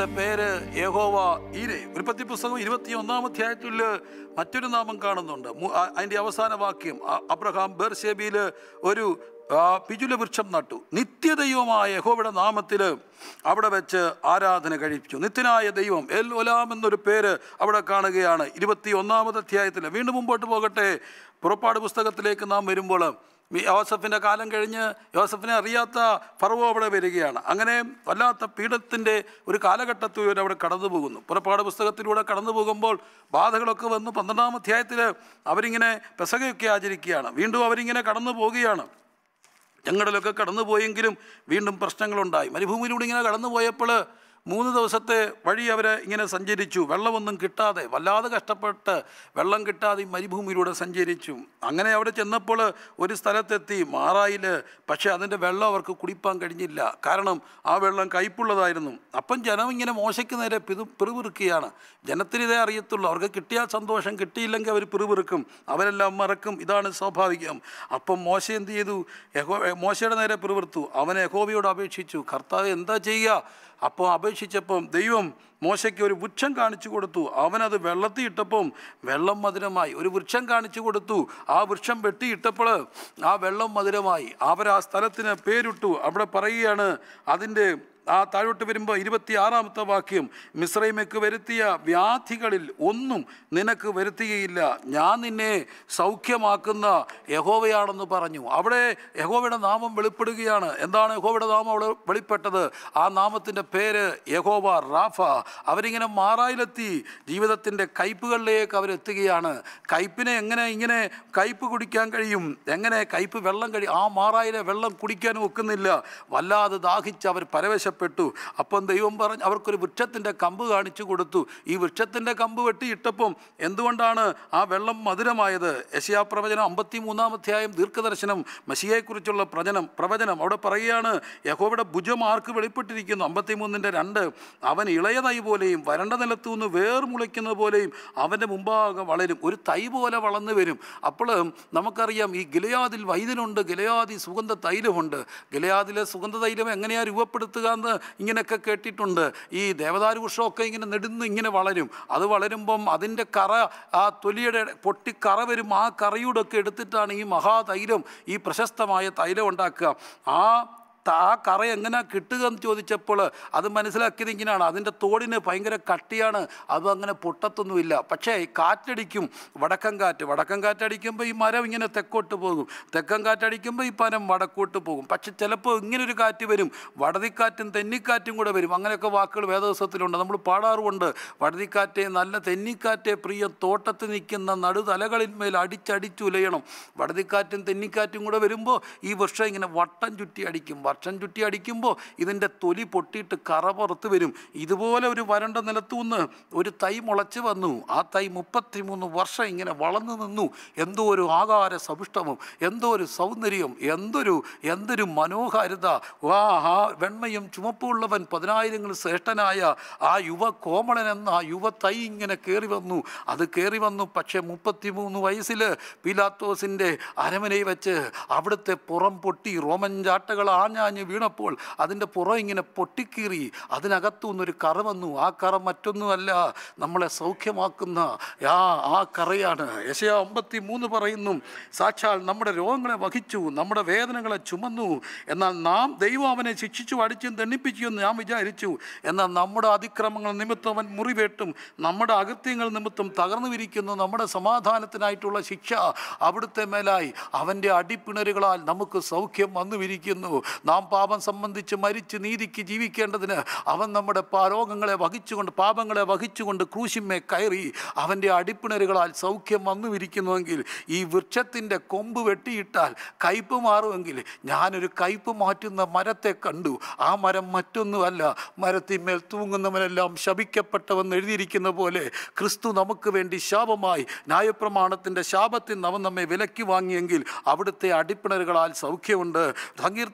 അവിടുത്തെ പേര് യഹോവ ഈരെ ഉൽപ്പത്തി പുസ്തകം ഇരുപത്തി ഒന്നാം അധ്യായത്തിൽ മറ്റൊരു നാമം കാണുന്നുണ്ട് മു- ആ- അതിൻ്റെ അവസാന വാക്യം അ- അബ്രഹാം ബേർഷേബിയിൽ ഒരു ആ, പിജുല വൃക്ഷം നട്ടു നിത്യദൈവമായ യഹോവയുടെ നാമത്തിൽ അവിടെ വെച്ച് ആരാധന കഴിപ്പിച്ചു നിത്യനായ ദൈവം എൽ ഒലാം എന്നൊരു പേര് അവിടെ കാണുകയാണ് ഇരുപത്തി ഒന്നാമത് അധ്യായത്തിൽ വീണ്ടും മുമ്പോട്ട് പോകട്ടെ പുറപ്പാട് പുസ്തകത്തിലേക്ക് നാം വരുമ്പോൾ മി- യോസഫിൻ്റെ കാലം കഴിഞ്ഞ് യോസഫിനെ അറിയാത്ത ഫറവോ അവിടെ വരികയാണ് അങ്ങനെ വല്ലാത്ത പീഡത്തിൻ്റെ ഒരു കാലഘട്ടത്തിൽ ഇവർ അവിടെ കടന്നു പോകുന്നു പുറപ്പാട് പുസ്തകത്തിലൂടെ കടന്നു പോകുമ്പോൾ ബാധകളൊക്കെ വന്ന് പന്ത്രണ്ടാം അധ്യായത്തിൽ അവരിങ്ങനെ പെസകയൊക്കെ ആചരിക്കുകയാണ് വീണ്ടും അവരിങ്ങനെ കടന്നു പോവുകയാണ് ഞങ്ങളിലൊക്കെ കടന്നു പോയെങ്കിലും വീണ്ടും പ്രശ്നങ്ങളുണ്ടായി മരുഭൂമിയിലൂടെ ഇങ്ങനെ കടന്നു പോയപ്പോൾ മൂന്ന് ദിവസത്തെ വഴി അവർ ഇങ്ങനെ സഞ്ചരിച്ചു വെള്ളമൊന്നും കിട്ടാതെ വല്ലാതെ കഷ്ടപ്പെട്ട് വെള്ളം കിട്ടാതെ ഈ മരുഭൂമിയിലൂടെ സഞ്ചരിച്ചു അങ്ങനെ അവിടെ ചെന്നപ്പോൾ ഒരു സ്ഥലത്തെത്തി മാറായിൽ പക്ഷേ അതിൻ്റെ വെള്ളം അവർക്ക് കുടിപ്പാൻ കഴിഞ്ഞില്ല കാരണം ആ വെള്ളം കയ്പുള്ളതായിരുന്നു അപ്പം ജനം ഇങ്ങനെ മോശയ്ക്ക് നേരെ പിതു പിറുപിറുക്കുകയാണ് ജനത്തിന് ഇതേ അറിയത്തുള്ളൂ അവർക്ക് കിട്ടിയാൽ സന്തോഷം കിട്ടിയില്ലെങ്കിൽ അവർ പിറുപിറുക്കും അവരെല്ലാം മറക്കും ഇതാണ് സ്വാഭാവികം അപ്പം മോശ എന്ത് ചെയ്തു യഹോ മോശയുടെ നേരെ പിറുപിറുത്തു അവൻ യഹോവയോട് അപേക്ഷിച്ചു കർത്താവ് എന്താ ചെയ്യുക അപ്പോൾ അപേക്ഷിച്ചപ്പം ദൈവം മോശയ്ക്ക് ഒരു വൃക്ഷം കാണിച്ചു കൊടുത്തു അവനത് വെള്ളത്തിൽ ഇട്ടപ്പം വെള്ളം മധുരമായി ഒരു വൃക്ഷം കാണിച്ചു കൊടുത്തു ആ വൃക്ഷം വെട്ടിയിട്ടപ്പോൾ ആ വെള്ളം മധുരമായി അവർ ആ സ്ഥലത്തിന് പേരിട്ടു അവിടെ പറയുകയാണ് അതിൻ്റെ ആ താഴോട്ട് വരുമ്പോൾ ഇരുപത്തി ആറാമത്തെ വാക്യം മിശ്രൈമയ്ക്ക് വരുത്തിയ വ്യാധികളിൽ ഒന്നും നിനക്ക് വരുത്തുകയില്ല ഞാൻ നിന്നെ സൗഖ്യമാക്കുന്ന യഹോവയാണെന്ന് പറഞ്ഞു അവിടെ യഹോവയുടെ നാമം വെളിപ്പെടുകയാണ് എന്താണ് യഹോവയുടെ നാമം അവിടെ വെളിപ്പെട്ടത് ആ നാമത്തിൻ്റെ പേര് യഹോവ റാഫ അവരിങ്ങനെ മാറായിലെത്തി ജീവിതത്തിൻ്റെ കയ്പുകളിലേക്ക് അവരെത്തുകയാണ് കയ്പിനെ എങ്ങനെ ഇങ്ങനെ കയ്പ് കുടിക്കാൻ കഴിയും എങ്ങനെ കയ്പ് വെള്ളം കഴി ആ മാറായിലെ വെള്ളം കുടിക്കാൻ ഒക്കുന്നില്ല വല്ലാതെ ദാഹിച്ച് അവർ പരവശപ്പെട്ടു അപ്പം ദൈവം പറഞ്ഞ് അവർക്കൊരു വൃക്ഷത്തിൻ്റെ കമ്പ് കാണിച്ചു കൊടുത്തു ഈ വൃക്ഷത്തിൻ്റെ കമ്പ് വെട്ടിയിട്ടപ്പം എന്തുകൊണ്ടാണ് ആ വെള്ളം മധുരമായത് യശയാ പ്രവചനം അമ്പത്തി മൂന്നാം അധ്യായം ദീർഘദർശനം മഷിയെക്കുറിച്ചുള്ള പ്രചനം പ്രവചനം അവിടെ പറയുകയാണ് യഹോവയുടെ ഭുജം ആർക്ക് വെളിപ്പെട്ടിരിക്കുന്നു അമ്പത്തി മൂന്നിൻ്റെ രണ്ട് അവൻ ഇളയ തൈ പോലെയും വരണ്ട നിലത്തു നിന്ന് വേർ മുളയ്ക്കുന്ന പോലെയും അവൻ്റെ മുമ്പാകെ വളരും ഒരു തൈ പോലെ വളർന്നു വരും അപ്പോൾ നമുക്കറിയാം ഈ ഗിലയാദിൽ വൈദ്യനുണ്ട് ഗിലയാദി സുഗന്ധ തൈലമുണ്ട് ഗിലയാദിലെ സുഗന്ധ തൈലം എങ്ങനെയാണ് രൂപപ്പെടുത്തുക എന്ന് ഇങ്ങനെയൊക്കെ കേട്ടിട്ടുണ്ട് ഈ ദേവദാരു വൃക്ഷമൊക്കെ ഇങ്ങനെ നെടുന്ന് ഇങ്ങനെ വളരും അത് വളരുമ്പം അതിൻ്റെ കറ ആ തൊലിയുടെ പൊട്ടി കറ വരും ആ കറയുടെ ഒക്കെ എടുത്തിട്ടാണ് ഈ മഹാതൈലം ഈ പ്രശസ്തമായ തൈലം ഉണ്ടാക്കുക ആ ത- ആ കറ എങ്ങനെ കിട്ടുക എന്ന് ചോദിച്ചപ്പോൾ അത് മനസ്സിലാക്കിയത് ഇങ്ങനെയാണ് അതിൻ്റെ തോടിന് ഭയങ്കര കട്ടിയാണ് അത് അങ്ങനെ പൊട്ടത്തൊന്നുമില്ല പക്ഷേ ഈ കാറ്റടിക്കും വടക്കൻ കാറ്റ് വടക്കൻ കാറ്റടിക്കുമ്പോൾ ഈ മരം ഇങ്ങനെ തെക്കോട്ട് പോകും തെക്കൻ കാറ്റടിക്കുമ്പോൾ ഈ മരം വടക്കോട്ട് പോകും പക്ഷെ ചിലപ്പോൾ ഇങ്ങനൊരു കാറ്റ് വരും വടതിക്കാറ്റും തെന്നിക്കാറ്റും കൂടെ വരും അങ്ങനെയൊക്കെ വാക്കുകൾ വേദവസത്തിലുണ്ട് നമ്മൾ പാടാറുമുണ്ട് വടതിക്കാറ്റെ നല്ല തെന്നിക്കാറ്റെ പ്രിയ തോട്ടത്തിൽ നിൽക്കുന്ന നടുതലകളിന്മേൽ അടിച്ചടിച്ചുലയണം വടതിക്കാറ്റും തെന്നിക്കാറ്റും കൂടെ വരുമ്പോൾ ഈ വൃക്ഷം ഇങ്ങനെ വട്ടം ചുറ്റി അടിക്കും വർഷം ചുറ്റി അടിക്കുമ്പോൾ ഇതിൻ്റെ തൊലി പൊട്ടിയിട്ട് കറ പുറത്ത് വരും ഇതുപോലെ ഒരു വരണ്ട നിലത്തു നിന്ന് ഒരു തൈ മുളച്ച് വന്നു ആ തൈ മുപ്പത്തിമൂന്ന് വർഷം ഇങ്ങനെ വളർന്നു നിന്നു എന്തോ ഒരു ആകാര സവിഷ്ടവും എന്തോ ഒരു സൗന്ദര്യം എന്തൊരു എന്തൊരു മനോഹാരിത വാ ആ വെണ്മയും ചുമപ്പുള്ളവൻ പതിനായിരങ്ങൾ ശ്രേഷ്ഠനായ ആ യുവ കോമളൻ എന്ന ആ യുവ തൈ ഇങ്ങനെ കയറി വന്നു അത് കയറി വന്നു പക്ഷേ മുപ്പത്തിമൂന്ന് വയസ്സിൽ പിലാത്തോസിൻ്റെ അരമനയിൽ വെച്ച് അവിടുത്തെ പുറം പൊട്ടി റോമൻ ചാട്ടകൾ ആഞ്ഞാഞ്ഞ് വീണപ്പോൾ അതിൻ്റെ പുറം ഇങ്ങനെ പൊട്ടിക്കീറി അതിനകത്തു നിന്നൊരു കറ വന്നു ആ കറ മറ്റൊന്നുമല്ല നമ്മളെ സൗഖ്യമാക്കുന്ന ആ ആ കറയാണ് യശയ അമ്പത്തി മൂന്ന് പറയുന്നു സാക്ഷാൽ നമ്മുടെ രോഗങ്ങളെ വഹിച്ചു നമ്മുടെ വേദനകളെ ചുമന്നു എന്നാൽ നാം ദൈവം അവനെ ശിക്ഷിച്ചു അടിച്ചും തെണ്ണിപ്പിച്ചു എന്ന് ഞാൻ വിചാരിച്ചു എന്നാൽ നമ്മുടെ അതിക്രമങ്ങൾ നിമിത്തം അവൻ മുറിവേട്ടും നമ്മുടെ അകൃത്യങ്ങൾ നിമിത്തം തകർന്നു വിരിക്കുന്ന നമ്മുടെ സമാധാനത്തിനായിട്ടുള്ള ശിക്ഷ അവിടുത്തെ മേലായി അവൻ്റെ അടിപ്പിണരുകളാൽ നമുക്ക് സൗഖ്യം വന്നു വിരിക്കുന്നു നാം പാപം സംബന്ധിച്ച് മരിച്ച് നീതിക്ക് ജീവിക്കേണ്ടതിന് അവൻ നമ്മുടെ പാ- രോഗങ്ങളെ വഹിച്ചുകൊണ്ട് പാപങ്ങളെ വഹിച്ചുകൊണ്ട് ക്രൂശിന്മേ കയറി അവൻ്റെ അടിപ്പിണരുകളാൽ സൗഖ്യം വന്നു വിരിക്കുന്നുവെങ്കിൽ ഈ വൃക്ഷത്തിൻ്റെ കൊമ്പ് വെട്ടിയിട്ടാൽ കയ്പ് മാറുമെങ്കിൽ ഞാനൊരു കയ്പ് മാറ്റുന്ന മരത്തെ കണ്ടു ആ മരം മറ്റൊന്നുമല്ല മരത്തിന്മേൽ തൂങ്ങുന്നവനെല്ലാം ശപിക്കപ്പെട്ടവെന്ന് എഴുതിയിരിക്കുന്ന പോലെ ക്രിസ്തു നമുക്ക് വേണ്ടി ശാപമായി ന്യായപ്രമാണത്തിൻ്റെ ശാപത്തിൽ നിന്ന് അവൻ നമ്മെ വിലക്കി വാങ്ങിയെങ്കിൽ അവിടുത്തെ അടിപ്പിണരുകളാൽ സൗഖ്യമുണ്ട് സങ്കീർത്തം നൂറ്റി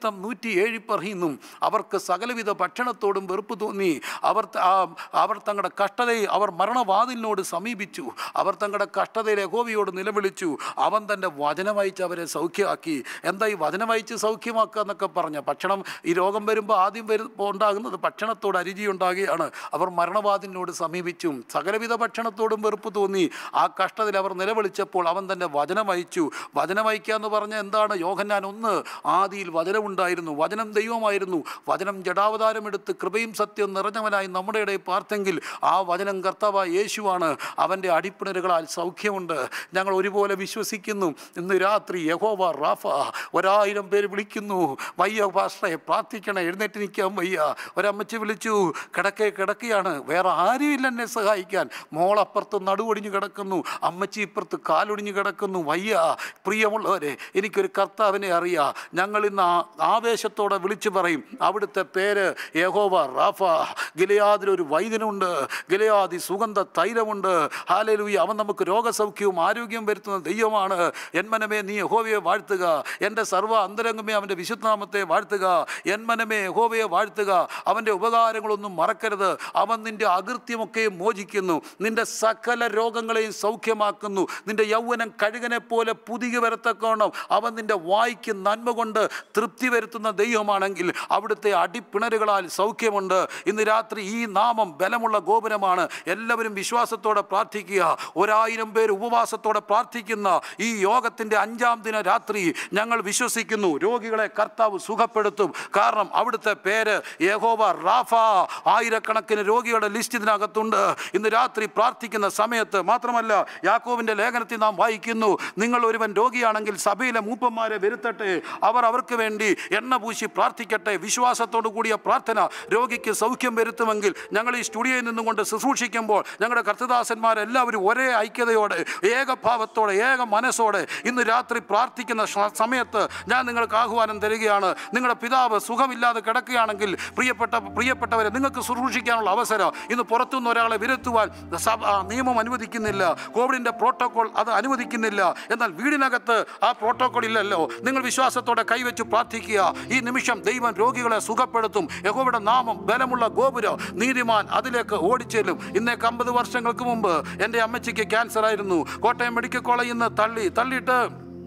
തൊണ്ണൂറ്റി ഏഴ് പറയുന്നു അവർക്ക് സകലവിധ ഭക്ഷണത്തോടും വെറുപ്പ് തോന്നി അവർ ത- ആ, അവർ തങ്ങളുടെ കഷ്ടതയെ അവർ മരണവാതിലിനോട് സമീപിച്ചു അവർ തങ്ങളുടെ കഷ്ടതയിൽ യഹോവയോട് നിലവിളിച്ചു അവൻ തൻ്റെ വചനം വായിച്ച് അവരെ സൗഖ്യമാക്കി എന്താ ഈ വചനം വായിച്ച് സൗഖ്യമാക്കുക എന്നൊക്കെ പറഞ്ഞ ഭക്ഷണം ഈ രോഗം വരുമ്പോൾ ആദ്യം വരും ഉണ്ടാകുന്നത് ഭക്ഷണത്തോട് അരുചി ഉണ്ടാകുകയാണ് അവർ മരണവാതിലിനോട് സമീപിച്ചു സകലവിധ ഭക്ഷണത്തോടും വെറുപ്പ് തോന്നി ആ കഷ്ടതയിൽ അവർ നിലവിളിച്ചപ്പോൾ അവൻ തൻ്റെ വചനം അയച്ചു വചനം അയക്കുക എന്ന് പറഞ്ഞാൽ എന്താണ് യോഹന്നാൻ ഒന്ന് ആദിയിൽ വചനമുണ്ടായിരുന്നു വചനം ദൈവമായിരുന്നു വചനം ജഡാവതാരം എടുത്ത് കൃപയും സത്യവും നിറഞ്ഞവനായി നമ്മുടെ ഇടയിൽ പാർത്തെങ്കിൽ ആ വചനം കർത്താവായ യേശുവാണ് അവൻ്റെ അടിപ്പിണരുകളാൽ സൗഖ്യമുണ്ട് ഞങ്ങൾ ഒരുപോലെ വിശ്വസിക്കുന്നു ഇന്ന് രാത്രി യഹോവ റാഫ ഒരായിരം പേര് വിളിക്കുന്നു വയ്യ പാസ്റ്ററെ പ്രാർത്ഥിക്കണേ എഴുന്നേറ്റ് നിൽക്കാൻ വയ്യ ഒരമ്മച്ചി വിളിച്ചു കിടക്കെ കിടക്കുകയാണ് വേറെ ആരുമില്ല എന്നെ സഹായിക്കാൻ മോളപ്പുറത്ത് നടുവൊടിഞ്ഞ് കിടക്കുന്നു അമ്മച്ചി ഇപ്പുറത്ത് കാലൊടിഞ്ഞ് കിടക്കുന്നു വയ്യ പ്രിയമുള്ളവരെ എനിക്കൊരു കർത്താവിനെ അറിയാം ഞങ്ങൾ ഇന്ന് ആ- ആവേശത്തോടെ വിളിച്ചു പറയും അവിടുത്തെ പേര് യഹോവ റാഫ ഗിലയാദിലൊരു വൈദ്യനുണ്ട് ഗിലയാദി സുഗന്ധ തൈലമുണ്ട് ഹാലലൂയ അവൻ നമുക്ക് രോഗസൗഖ്യവും ആരോഗ്യം വരുത്തുന്ന ദൈവമാണ് എന്മനമേ നീ യഹോവയെ വാഴ്ത്തുക എൻ്റെ സർവ്വ അന്തരംഗമേ അവൻ്റെ വിശുദ്ധാമത്തെ വാഴ്ത്തുക എന്മനമേ യഹോവയെ വാഴ്ത്തുക അവൻ്റെ ഉപകാരങ്ങളൊന്നും മറക്കരുത് അവൻ നിൻ്റെ അകൃത്യമൊക്കെ മോചിക്കുന്നു നിൻ്റെ സകല രോഗങ്ങളെയും സൗഖ്യമാക്കുന്നു നിൻ്റെ യൗവനം കഴുകനെ പോലെ പുതിയ വരത്തക്കോണം അവൻ നിൻ്റെ വായിക്ക് നന്മ കൊണ്ട് തൃപ്തി വരുത്തുന്ന ദൈവമാണെങ്കിൽ അവിടുത്തെ അടിപ്പിണരുകളാൽ സൗഖ്യമുണ്ട് ഇന്ന് രാത്രി ഈ നാമം ബലമുള്ള ഗോപുരമാണ് എല്ലാവരും വിശ്വാസത്തോടെ പ്രാർത്ഥിക്കുക ഒരായിരം പേര് ഉപവാസത്തോടെ പ്രാർത്ഥിക്കുന്ന ഈ യോഗത്തിൻ്റെ അഞ്ചാം ദിന രാത്രി ഞങ്ങൾ വിശ്വസിക്കുന്നു രോഗികളെ കർത്താവ് സുഖപ്പെടുത്തും കാരണം അവിടുത്തെ പേര് യഹോവ റാഫ ആയിരക്കണക്കിന് രോഗികളുടെ ലിസ്റ്റ് ഇതിനകത്തുണ്ട് ഇന്ന് രാത്രി പ്രാർത്ഥിക്കുന്ന സമയത്ത് മാത്രമല്ല യാക്കോവിൻ്റെ ലേഖനത്തിൽ നാം വായിക്കുന്നു നിങ്ങൾ ഒരുവൻ രോഗിയാണെങ്കിൽ സഭയിലെ മൂപ്പന്മാരെ വരുത്തട്ടെ അവർ അവർക്ക് വേണ്ടി എണ്ണ പൂശി പ്രാർത്ഥിക്കട്ടെ വിശ്വാസത്തോടു കൂടിയ പ്രാർത്ഥന രോഗിക്ക് സൗഖ്യം വരുത്തുമെങ്കിൽ ഞങ്ങൾ ഈ സ്റ്റുഡിയോയിൽ നിന്നുകൊണ്ട് ശുശ്രൂഷിക്കുമ്പോൾ ഞങ്ങളുടെ കർത്തദാസന്മാരെല്ലാവരും ഒരേ ഐക്യതയോടെ ഏകഭാവത്തോടെ ഏക മനസ്സോടെ ഇന്ന് രാത്രി പ്രാർത്ഥിക്കുന്ന ശ- സമയത്ത് ഞാൻ നിങ്ങൾക്ക് ആഹ്വാനം തരികയാണ് നിങ്ങളുടെ പിതാവ് സുഖമില്ലാതെ കിടക്കുകയാണെങ്കിൽ പ്രിയപ്പെട്ട പ്രിയപ്പെട്ടവരെ നിങ്ങൾക്ക് ശുശ്രൂഷിക്കാനുള്ള അവസരം ഇന്ന് പുറത്തുനിന്ന് ഒരാളെ വിരത്തുവാൻ സഭ ആ, നിയമം അനുവദിക്കുന്നില്ല കോവിഡിൻ്റെ പ്രോട്ടോകോൾ അത് അനുവദിക്കുന്നില്ല എന്നാൽ വീടിനകത്ത് ആ പ്രോട്ടോകോൾ ഇല്ലല്ലോ നിങ്ങൾ വിശ്വാസത്തോടെ കൈവച്ച് പ്രാർത്ഥിക്കുക ഈ നിമിഷം ദൈവം രോഗികളെ സുഖപ്പെടുത്തും യഹോവയുടെ നാമം ബലമുള്ള ഗോപുരം നീതിമാൻ അതിലേക്ക് ഓടിച്ചെല്ലും ഇന്നേക്ക് അമ്പത് വർഷങ്ങൾക്ക് മുമ്പ് എൻ്റെ അമ്മച്ചിക്ക് ക്യാൻസർ ആയിരുന്നു കോട്ടയം മെഡിക്കൽ കോളേജിൽ നിന്ന് തള്ളി തള്ളിയിട്ട്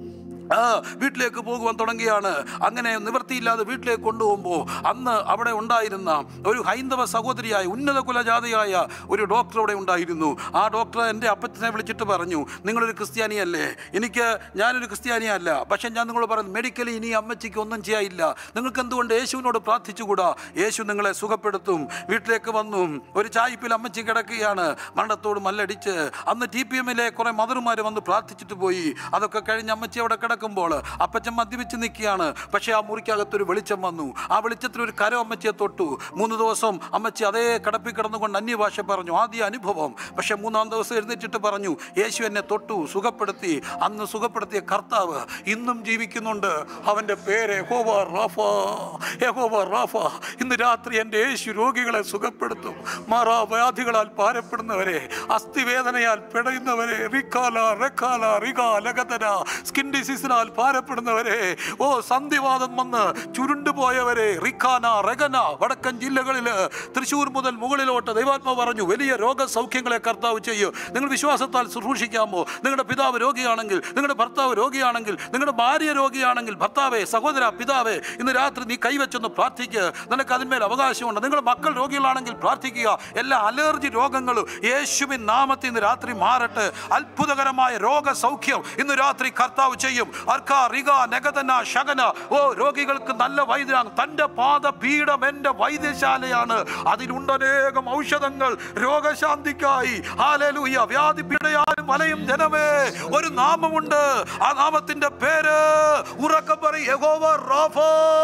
ആ വീട്ടിലേക്ക് പോകുവാൻ തുടങ്ങിയാണ് അങ്ങനെ നിവൃത്തിയില്ലാതെ വീട്ടിലേക്ക് കൊണ്ടുപോകുമ്പോൾ അന്ന് അവിടെ ഉണ്ടായിരുന്ന ഒരു ഹൈന്ദവ സഹോദരിയായ ഉന്നത കുലജാതിയായ ഒരു ഡോക്ടർ അവിടെ ഉണ്ടായിരുന്നു ആ ഡോക്ടർ എൻ്റെ അപ്പച്ചനെ വിളിച്ചിട്ട് പറഞ്ഞു നിങ്ങളൊരു ക്രിസ്ത്യാനിയല്ലേ എനിക്ക് ഞാനൊരു ക്രിസ്ത്യാനിയല്ല പക്ഷെ ഞാൻ നിങ്ങൾ പറഞ്ഞു മെഡിക്കലി ഇനി അമ്മച്ചിക്ക് ഒന്നും ചെയ്യാനില്ല നിങ്ങൾക്ക് എന്തുകൊണ്ട് യേശുവിനോട് പ്രാർത്ഥിച്ചുകൂടാ യേശു നിങ്ങളെ സുഖപ്പെടുത്തും വീട്ടിലേക്ക് വന്നു ഒരു ചായ്പിൽ അമ്മച്ചി കിടക്കുകയാണ് മരണത്തോട് മല്ലടിച്ച് അന്ന് ടി പി എമ്മിലെ കുറേ മദർമാർ വന്ന് പ്രാർത്ഥിച്ചിട്ട് പോയി അതൊക്കെ കഴിഞ്ഞ് അമ്മച്ചി അവിടെ കിടക്കുമ്പോൾ അപ്പച്ചൻ മദ്യപിച്ച് നിൽക്കുകയാണ് പക്ഷേ ആ മുറിക്കകത്തൊരു വെളിച്ചം വന്നു ആ വെളിച്ചത്തിൽ ഒരു കരം അമ്മച്ചിയെ തൊട്ടു മൂന്ന് ദിവസം അമ്മച്ചി അതേ കിടപ്പിൽ കിടന്നുകൊണ്ട് അന്യഭാഷ പറഞ്ഞു ആദ്യ അനുഭവം പക്ഷേ മൂന്നാം ദിവസം എഴുന്നേറ്റിട്ട് പറഞ്ഞു യേശു എന്നെ തൊട്ടു സുഖപ്പെടുത്തി അന്ന് സുഖപ്പെടുത്തിയ കർത്താവ് ഇന്നും ജീവിക്കുന്നുണ്ട് അവൻ്റെ പേര് യഹോവ റാഫ യഹോവ റാഫ ഇന്ന് രാത്രി എൻ്റെ യേശു രോഗികളെ സുഖപ്പെടുത്തും മാറാ വ്യാധികളാൽ പാരപ്പെടുന്നവരെ അസ്ഥിവേദനയാൽ പിടയുന്നവരെ റിക്കാല റെക്കാല റിക ലഗതന സ്കിൻ ഡിസീസിനാൽ ഭാരപ്പെടുന്നവരെ ഓ സന്ധിവാദം വന്ന് ചുരുണ്ടുപോയവരെ റിക്കാന റെഗന വടക്കൻ ജില്ലകളിൽ തൃശ്ശൂർ മുതൽ മുകളിലോട്ട് ദൈവാത്മ പറഞ്ഞു വലിയ രോഗസൗഖ്യങ്ങളെ കർത്താവ് ചെയ്യും നിങ്ങൾ വിശ്വാസത്താൽ ശുശ്രൂഷിക്കാമോ നിങ്ങളുടെ പിതാവ് രോഗിയാണെങ്കിൽ നിങ്ങളുടെ ഭർത്താവ് രോഗിയാണെങ്കിൽ നിങ്ങളുടെ ഭാര്യ രോഗിയാണെങ്കിൽ ഭർത്താവെ സഹോദര പിതാവേ ഇന്ന് രാത്രി നീ കൈവച്ചൊന്ന് പ്രാർത്ഥിക്കുക നിനക്ക് അതിന്മേൽ അവകാശമുണ്ട് നിങ്ങളുടെ മക്കൾ രോഗികളാണെങ്കിൽ പ്രാർത്ഥിക്കുക എല്ലാ അലർജി രോഗങ്ങളും യേശുവിൻ നാമത്തിൽ ഇന്ന് രാത്രി മാറട്ടെ അത്ഭുതകരമായ രോഗസൗഖ്യം ഇന്ന് രാത്രി കർത്താവ് ചെയ്യും അർക്ക റിക നഗതന ശകന ഓ രോഗികൾക്ക് നല്ല വൈദ്യനാണ് തൻ്റെ പാദപീഠം എൻ്റെ വൈദ്യശാലയാണ് അതിലുണ്ടനേകം ഔഷധങ്ങൾ രോഗശാന്തിക്കായി ഹാലലൂയ വ്യാധി പീഡയാലും വലയും ജനമേ ഒരു നാമമുണ്ട് ആ നാമത്തിന്റെ പേര് ഉറക്കം പറയും യഹോവ റാഫ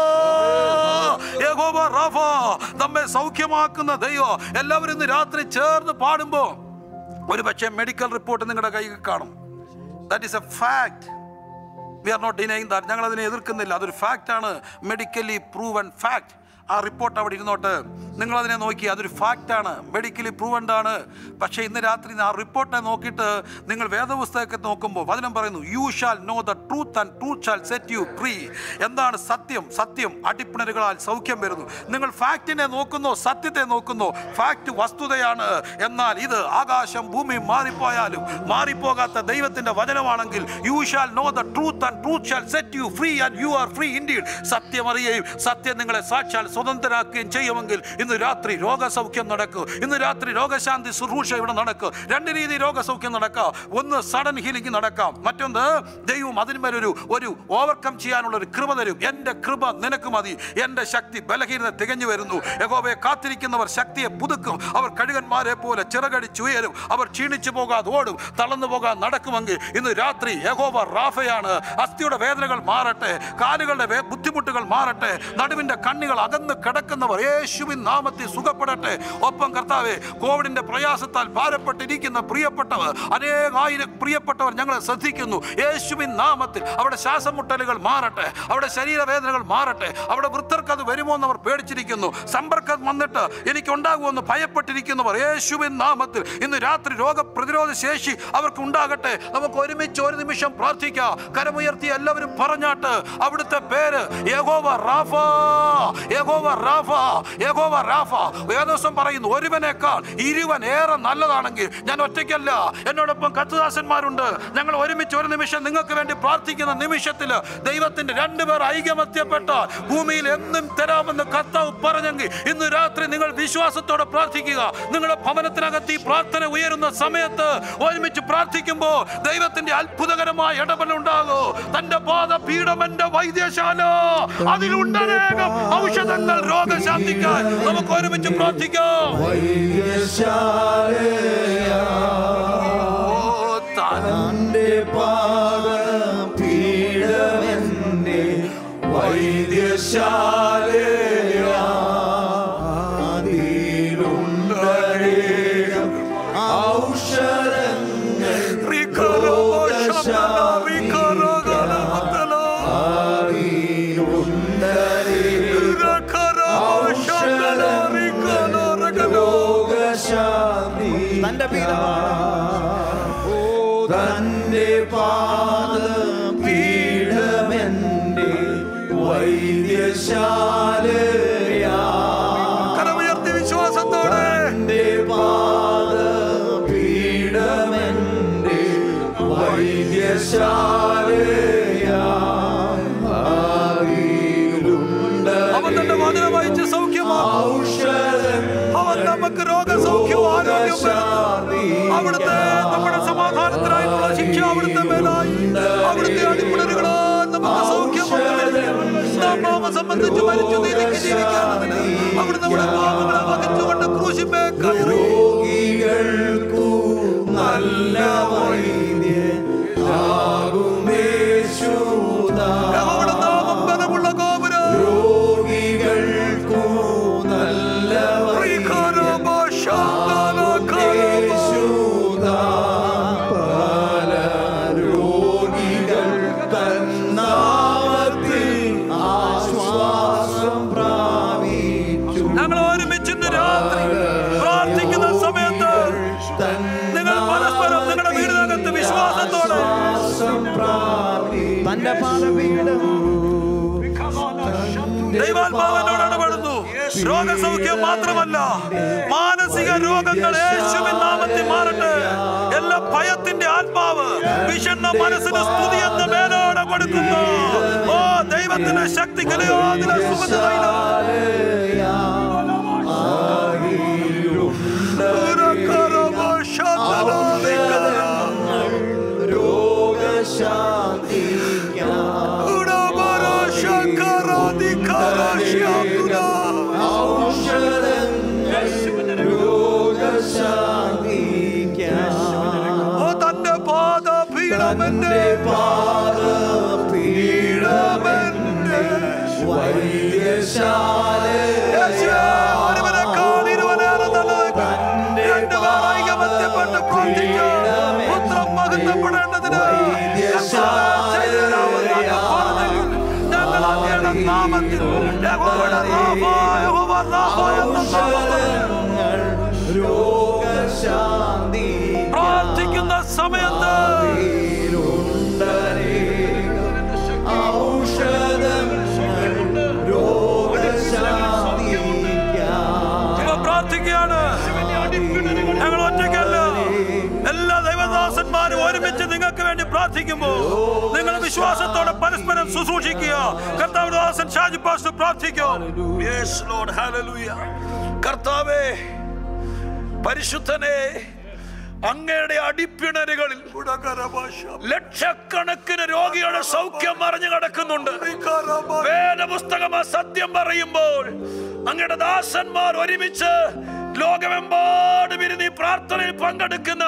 യഹോവ റാഫ നമ്മെ സൗഖ്യമാക്കുന്ന ദൈവം എല്ലാവരും ഇന്ന് രാത്രി ചേർന്ന് പാടുമ്പോ ഒരു പക്ഷേ മെഡിക്കൽ റിപ്പോർട്ട് നിങ്ങളുടെ കയ്യിൽ കാണും that is a fact we are not denying that ഞങ്ങൾ അതിനെ എതിർക്കുന്നില്ല അതൊരു ഫാക്റ്റ് ആണ് മെഡിക്കലി പ്രൂവൻ ഫാക്ട് ആ റിപ്പോർട്ട് അവിടെ ഇരുന്നോട്ട് നിങ്ങൾ അതിനെ നോക്കി അതൊരു ഫാക്റ്റാണ് മെഡിക്കലി പ്രൂവൻഡ് ആണ് പക്ഷേ ഇന്ന് രാത്രി ആ റിപ്പോർട്ടിനെ നോക്കിയിട്ട് നിങ്ങൾ വേദപുസ്തകത്തെ നോക്കുമ്പോൾ വചനം പറയുന്നു you shall know the truth and truth shall set you free എന്താണ് സത്യം സത്യം അടിപ്പിണരുകളാൽ സൗഖ്യം വരുന്നു നിങ്ങൾ ഫാക്റ്റിനെ നോക്കുന്നോ സത്യത്തെ നോക്കുന്നോ ഫാക്റ്റ് വസ്തുതയാണ് എന്നാൽ ഇത് ആകാശം ഭൂമി മാറിപ്പോയാലും മാറിപ്പോകാത്ത ദൈവത്തിന്റെ വചനമാണെങ്കിൽ you shall know the truth and truth shall set you free and you are free indeed സത്യം അറിയുകയും സത്യം നിങ്ങളെ സാക്ഷാൽ സ്വതന്ത്രരാക്കുകയും ചെയ്യുമെങ്കിൽ ഇന്ന് രാത്രി രോഗസൗഖ്യം നടക്കൂ ഇന്ന് രാത്രി രോഗശാന്തി ശുശ്രൂഷ ഇവിടെ നടക്കും രണ്ട് രീതി രോഗസൗഖ്യം നടക്കാം ഒന്ന് സഡൻ ഹീലിംഗ് നടക്കാം മറ്റൊന്ന് ദൈവം അതിന്മേലൊരു ഒരു ഓവർകം ചെയ്യാനുള്ള ഒരു കൃപ തരും എൻ്റെ കൃപ നിനക്ക് മതി എൻ്റെ ശക്തി ബലഹീനത തികഞ്ഞു വരുന്നു യഹോവയെ കാത്തിരിക്കുന്നവർ ശക്തിയെ പുതുക്കും അവർ കഴുകന്മാരെ പോലെ ചിറകടിച്ചുയരും അവർ ക്ഷീണിച്ചു പോകാതെ ഓടും തളർന്നു പോകാൻ നടക്കുമെങ്കിൽ ഇന്ന് രാത്രി യഹോവ റാഫയാണ് അസ്ഥിയുടെ വേദനകൾ മാറട്ടെ കാലുകളുടെ വേ- ബുദ്ധിമുട്ടുകൾ മാറട്ടെ നടുവിന്റെ കണ്ണികൾ അകന്ന് കിടക്കുന്നവർ യേശുവിൻ നാമത്തിൽ സുഖപ്പെടട്ടെ ഒപ്പം കർത്താവെ കോവിഡിന്റെ പ്രയാസത്താൽ ഭാരപ്പെട്ടിരിക്കുന്ന പ്രിയപ്പെട്ടവർ അനേകായിരം പ്രിയപ്പെട്ടവർ ഞങ്ങളെ ശ്രദ്ധിക്കുന്നു യേശുവിൻ നാമത്തിൽ അവിടെ ശ്വാസമുട്ടലുകൾ മാറട്ടെ അവിടെ ശരീരവേദനകൾ മാറട്ടെ അവിടെ വൃദ്ധർക്ക് അത് വരുമോ എന്ന് അവർ പേടിച്ചിരിക്കുന്നു സമ്പർക്കം വന്നിട്ട് എനിക്കുണ്ടാകുമെന്ന് ഭയപ്പെട്ടിരിക്കുന്നവർ യേശുവിൻ നാമത്തിൽ ഇന്ന് രാത്രി രോഗപ്രതിരോധ ശേഷി അവർക്ക് ഉണ്ടാകട്ടെ നമുക്ക് ഒരുമിച്ച് ഒരു നിമിഷം പ്രാർത്ഥിക്കാം കരമുയർത്തി എല്ലാവരും പറഞ്ഞാട്ട് അവിടുത്തെ പേര് യഹോവ റാഫ യഹോവ റാഫ യഹോവ റാഫ വേദോസം പറയുന്നു ഒരുവനേക്കാൾ ഇരുവൻ ഏറെ നല്ലതാണെങ്കിൽ ഞാൻ ഒറ്റയ്ക്കല്ല എന്നോടൊപ്പം കത്തുദാസന്മാരുണ്ട് ഞങ്ങൾ ഒരുമിച്ച് ഒരു നിമിഷം നിങ്ങൾക്ക് വേണ്ടി പ്രാർത്ഥിക്കുന്ന നിമിഷത്തിൽ ദൈവത്തിന്റെ രണ്ടുപേർ ഐകമത്യപ്പെട്ട ഭൂമിയിൽ എന്നും തരാമെന്ന് കർത്താവ് പറഞ്ഞെങ്കിൽ ഇന്ന് രാത്രി നിങ്ങൾ വിശ്വാസത്തോടെ പ്രാർത്ഥിക്കുക നിങ്ങളുടെ ഭവനത്തിനകത്ത് ഈ പ്രാർത്ഥന ഉയരുന്ന സമയത്ത് ഒരുമിച്ച് പ്രാർത്ഥിക്കുമ്പോൾ ദൈവത്തിന്റെ അത്ഭുതകരമായ ഇടപെടലുണ്ടാകൂ തന്റെ പാത പീഠമന്റെ വൈദ്യശാല അതിലുണ്ടനേകം ഔഷധങ്ങൾ രോഗശാന്തിക്കാൻ നമുക്ക് ഒരുമിച്ച് പ്രാർത്ഥിക്കാം ഓ, താൻ തന്റെ പാദം പീഠമെന്നെ വൈദ്യശാലയാ അതിലുണ്ടനേകം ഔഷധങ്ങൾ റിക്കറോ, ശമന, റിക്കറോ, ഗലമത്തലോ, അതിലുണ്ടനേകം രഖറോ, ശമന, റിക്കറോ, രഖലോ. രോഗശാന്തി തന്റെ പീഠമാണ് തന്റെ പാദം പീഠമെന്റെ വൈദ്യശാലയാ കരമുയർത്തി വിശ്വാസത്തോടെ തന്റെ പാദം പീഠമെന്റെ വൈദ്യശാലയാ അവൻ തന്റെ വചനം വായിച്ച് സൗഖ്യമാക്കും അവൻ നമുക്ക് രോഗസൗഖ്യം ആരോഗ്യം വരുന്നു. അവിടുത്തെ നമ്മുടെ സമാധാനത്തിനായിട്ടുള്ള ശിക്ഷ അവിടുത്തെ മേലായി അവിടുത്തെ അടിപ്പിടലുകളാൽ നമുക്ക് സൗഖ്യം നാം പാപം സംബന്ധിച്ച് മരിച്ചു നീതിക്ക് ജീവിക്കാനതിന് അവിടുന്ന് നമ്മുടെ പാപങ്ങളെ വഹിച്ചുകൊണ്ട് ക്രൂശിമേ കയറി രോഗികൾക്കു നല്ല വൈദ്യനാകുമേശുദാ യഹോവയുടെ നാമം ബലമുള്ള ഗോപുരം രോഗികൾക്കു നല്ല റീഖാനോബോ ശാന്താനോഖാനോബോ. യേശുദാ പല രോഗികൾ തന്നാമത്തിൽ ആശ്വാസം പ്രാപിച്ചു ഞങ്ങൾ ഒരുമിച്ച് ഇന്ന് രാത്രി പ്രാർത്ഥിക്കുന്ന സമയത്ത് നിങ്ങൾ പരസ്പരം നിങ്ങളുടെ വീടിനകത്ത് വിശ്വാസത്തോടെ ആശ്വാസം പ്രാപിച്ചു തന്റെ പാദപീഠം ദൈവാത്മാവനോട് ഇടപെടുന്നു രോഗസൗഖ്യം മാത്രമല്ല മാനസിക രോഗങ്ങൾ യേശുവിൻ നാമത്തിൽ മാറട്ടെ എല്ലാ ഭയത്തിന്റെ ആത്മാവ് വിഷണ്ണ മനസ്സിന് സ്തുതി എന്ന മേലോടെ കൊടുക്കുന്നു ഓ ദൈവത്തിന്റെ ശക്തി കലയോതിലെ സുഗന്ധതയിലോ ഓ തന്റെ പാദ പീഠമെന്റെ യേശുവേ, ഒരുവനേക്കാൾ ഇരുവനേറെ നല്ലത്. രണ്ടുപേർ ഐകമത്യപ്പെട്ട് പ്രാർത്ഥിച്ച് പുത്രം മഹത്വപ്പെടേണ്ടതിന് ഞങ്ങൾ അങ്ങയുടെ നാമത്തിൽ യഹോവയുടെ നാമം, യഹോവ റാഫ എന്ന നാമത്തിൽ രോഗശാന്തി പ്രാർത്ഥിക്കുന്ന സമയത്ത് ഇവ പ്രാർത്ഥിക്കുകയാണ് ഞങ്ങൾ ഒറ്റയ്ക്കല്ല എല്ലാ ദൈവദാസന്മാരും ഒരുമിച്ച് നിങ്ങൾക്ക് വേണ്ടി പ്രാർത്ഥിക്കുമ്പോൾ നിങ്ങൾ വിശ്വാസത്തോടെ പരസ്പരം ശുശ്രൂഷിക്കുക കർത്താവ് ദാസൻ ഷാജി പാസ്റ്റർ പ്രാർത്ഥിക്കും Yes, Lord. Hallelujah. കർത്താവേ പരിശുദ്ധനെ അങ്ങയുടെ അടിപ്പിണരുകളിൽ ലക്ഷക്കണക്കിന് രോഗികളുടെ സൗഖ്യം മറിഞ്ഞു കിടക്കുന്നുണ്ട് വേദപുസ്തകം ആ സത്യം പറയുമ്പോൾ അങ്ങയുടെ ദാസന്മാർ ഒരുമിച്ച് ലോകമെമ്പാടും ഇരുന്ന് ഈ പ്രാർത്ഥനയിൽ പങ്കെടുക്കുന്ന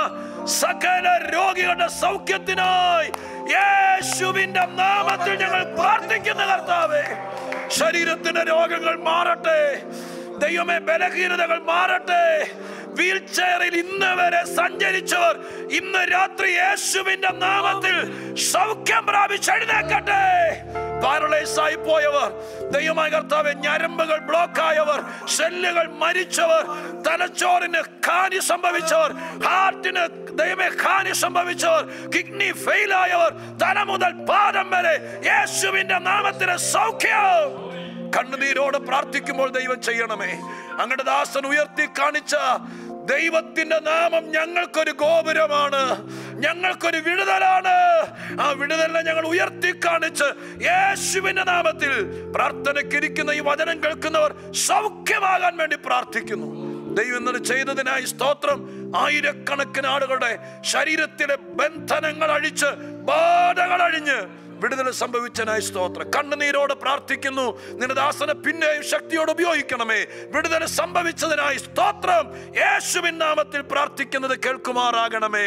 സകല രോഗികളുടെ സൗഖ്യത്തിനായി യേശുവിന്റെ നാമത്തിൽ ഞങ്ങൾ പ്രാർത്ഥിക്കുന്ന കർത്താവേ ശരീരത്തിന്റെ രോഗങ്ങൾ മാറട്ടെ ദൈവമേ ബലഹീനതകൾ മാറട്ടെ വീൽ ചെയറിൽ ഇന്ന് വരെ സഞ്ചരിച്ചവർ ഇന്ന് രാത്രി യേശുവിന്റെ നാമത്തിൽ സൗഖ്യം പ്രാപിച്ച് എഴുന്നേക്കട്ടെ പാരലൈസ് ആയി പോയവർ ദൈവമായ കർത്താവ് ഞരമ്പുകൾ ബ്ലോക്ക് ആയവർ സെല്ലുകൾ മരിച്ചവർ തലച്ചോറിന് ഹാനി സംഭവിച്ചവർ ഹാർട്ടിന് ദൈവമേ ഹാനി സംഭവിച്ചവർ കിഡ്നി ഫെയിൽ ആയവർ തല മുതൽ പാദം വരെ യേശുവിന്റെ നാമത്തിന് സൗഖ്യം കണ്ണുനീരോട് പ്രാർത്ഥിക്കുമ്പോൾ ദൈവം ചെയ്യണമേ അങ്ങയുടെ ദാസൻ ഉയർത്തി കാണിച്ച ദൈവത്തിന്റെ നാമം ഞങ്ങൾക്കൊരു ഗോപുരമാണ് ഞങ്ങൾക്കൊരു വിടുതലാണ് ആ വിടുതലിനെ ഞങ്ങൾ ഉയർത്തി കാണിച്ച് യേശുവിന്റെ നാമത്തിൽ പ്രാർത്ഥനയ്ക്കിരിക്കുന്ന ഈ വചനം കേൾക്കുന്നവർ സൗഖ്യമാകാൻ വേണ്ടി പ്രാർത്ഥിക്കുന്നു ദൈവം ഇന്നത് ചെയ്തതിനായി സ്തോത്രം ആയിരക്കണക്കിന് ആളുകളുടെ ശരീരത്തിലെ ബന്ധനങ്ങൾ അഴിച്ച് ബാധകൾ അഴിഞ്ഞ് വിടുതൽ സംഭവിച്ചനായി സ്തോത്രം കണ്ണുനീരോട് പ്രാർത്ഥിക്കുന്നു നിന്റെ ദാസനെ പിന്നെയും ശക്തിയോട് ഉപയോഗിക്കണമേ വിടുതൽ സംഭവിച്ചതിനായി സ്തോത്രം യേശുവിൻ നാമത്തിൽ പ്രാർത്ഥിക്കുന്നത് കേൾക്കുമാറാകണമേ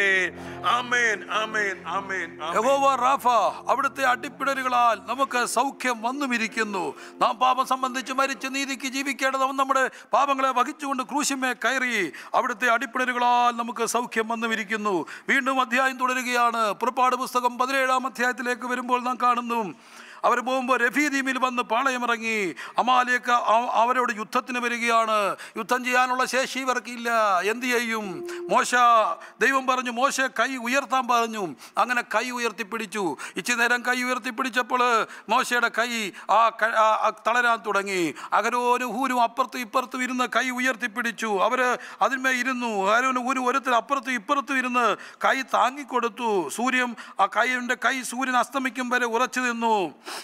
ആമേൻ ആമേൻ ആമേൻ യഹോവ റാഫ അവിടുത്തെ അടിപ്പിടലുകളാൽ നമുക്ക് സൗഖ്യം വന്നുമിരിക്കുന്നു നാം പാപം സംബന്ധിച്ച് മരിച്ച് നീതിക്ക് ജീവിക്കേണ്ടത് നമ്മുടെ പാപങ്ങളെ വഹിച്ചുകൊണ്ട് ക്രൂശിമേ കയറി അവിടുത്തെ അടിപ്പിടലുകളാൽ നമുക്ക് സൗഖ്യം വന്നുമിരിക്കുന്നു വീണ്ടും അധ്യായം തുടരുകയാണ് പുറപ്പാട് പുസ്തകം പതിനേഴാം അധ്യായത്തിലേക്ക് വരുമ്പോൾ നാം കാണുന്നു അവർ പോകുമ്പോൾ രഫീദീമിൽ വന്ന് പാളയമിറങ്ങി അമാലിയൊക്കെ അവരോട് യുദ്ധത്തിന് വരികയാണ് യുദ്ധം ചെയ്യാനുള്ള ശേഷി ഇവർക്കില്ല എന്ത് ചെയ്യും മോശ ദൈവം പറഞ്ഞു മോശ കൈ ഉയർത്താൻ പറഞ്ഞു അങ്ങനെ കൈ ഉയർത്തിപ്പിടിച്ചു ഇച്ചിരി നേരം കൈ ഉയർത്തിപ്പിടിച്ചപ്പോൾ മോശയുടെ കൈ ആ ക- ആ- ആ തളരാൻ തുടങ്ങി അകരോനും ഹൂരും അപ്പുറത്തും ഇപ്പുറത്തും ഇരുന്ന് കൈ ഉയർത്തിപ്പിടിച്ചു അവര് അതിന്മേൽ ഇരുന്നു അകരോനും ഹൂരും ഓരോരുത്തർ അപ്പുറത്തും ഇപ്പുറത്തും ഇരുന്ന് കൈ താങ്ങിക്കൊടുത്തു സൂര്യൻ ആ കൈയുടെ കൈ സൂര്യൻ അസ്തമിക്കും വരെ ഉറച്ചു നിന്നു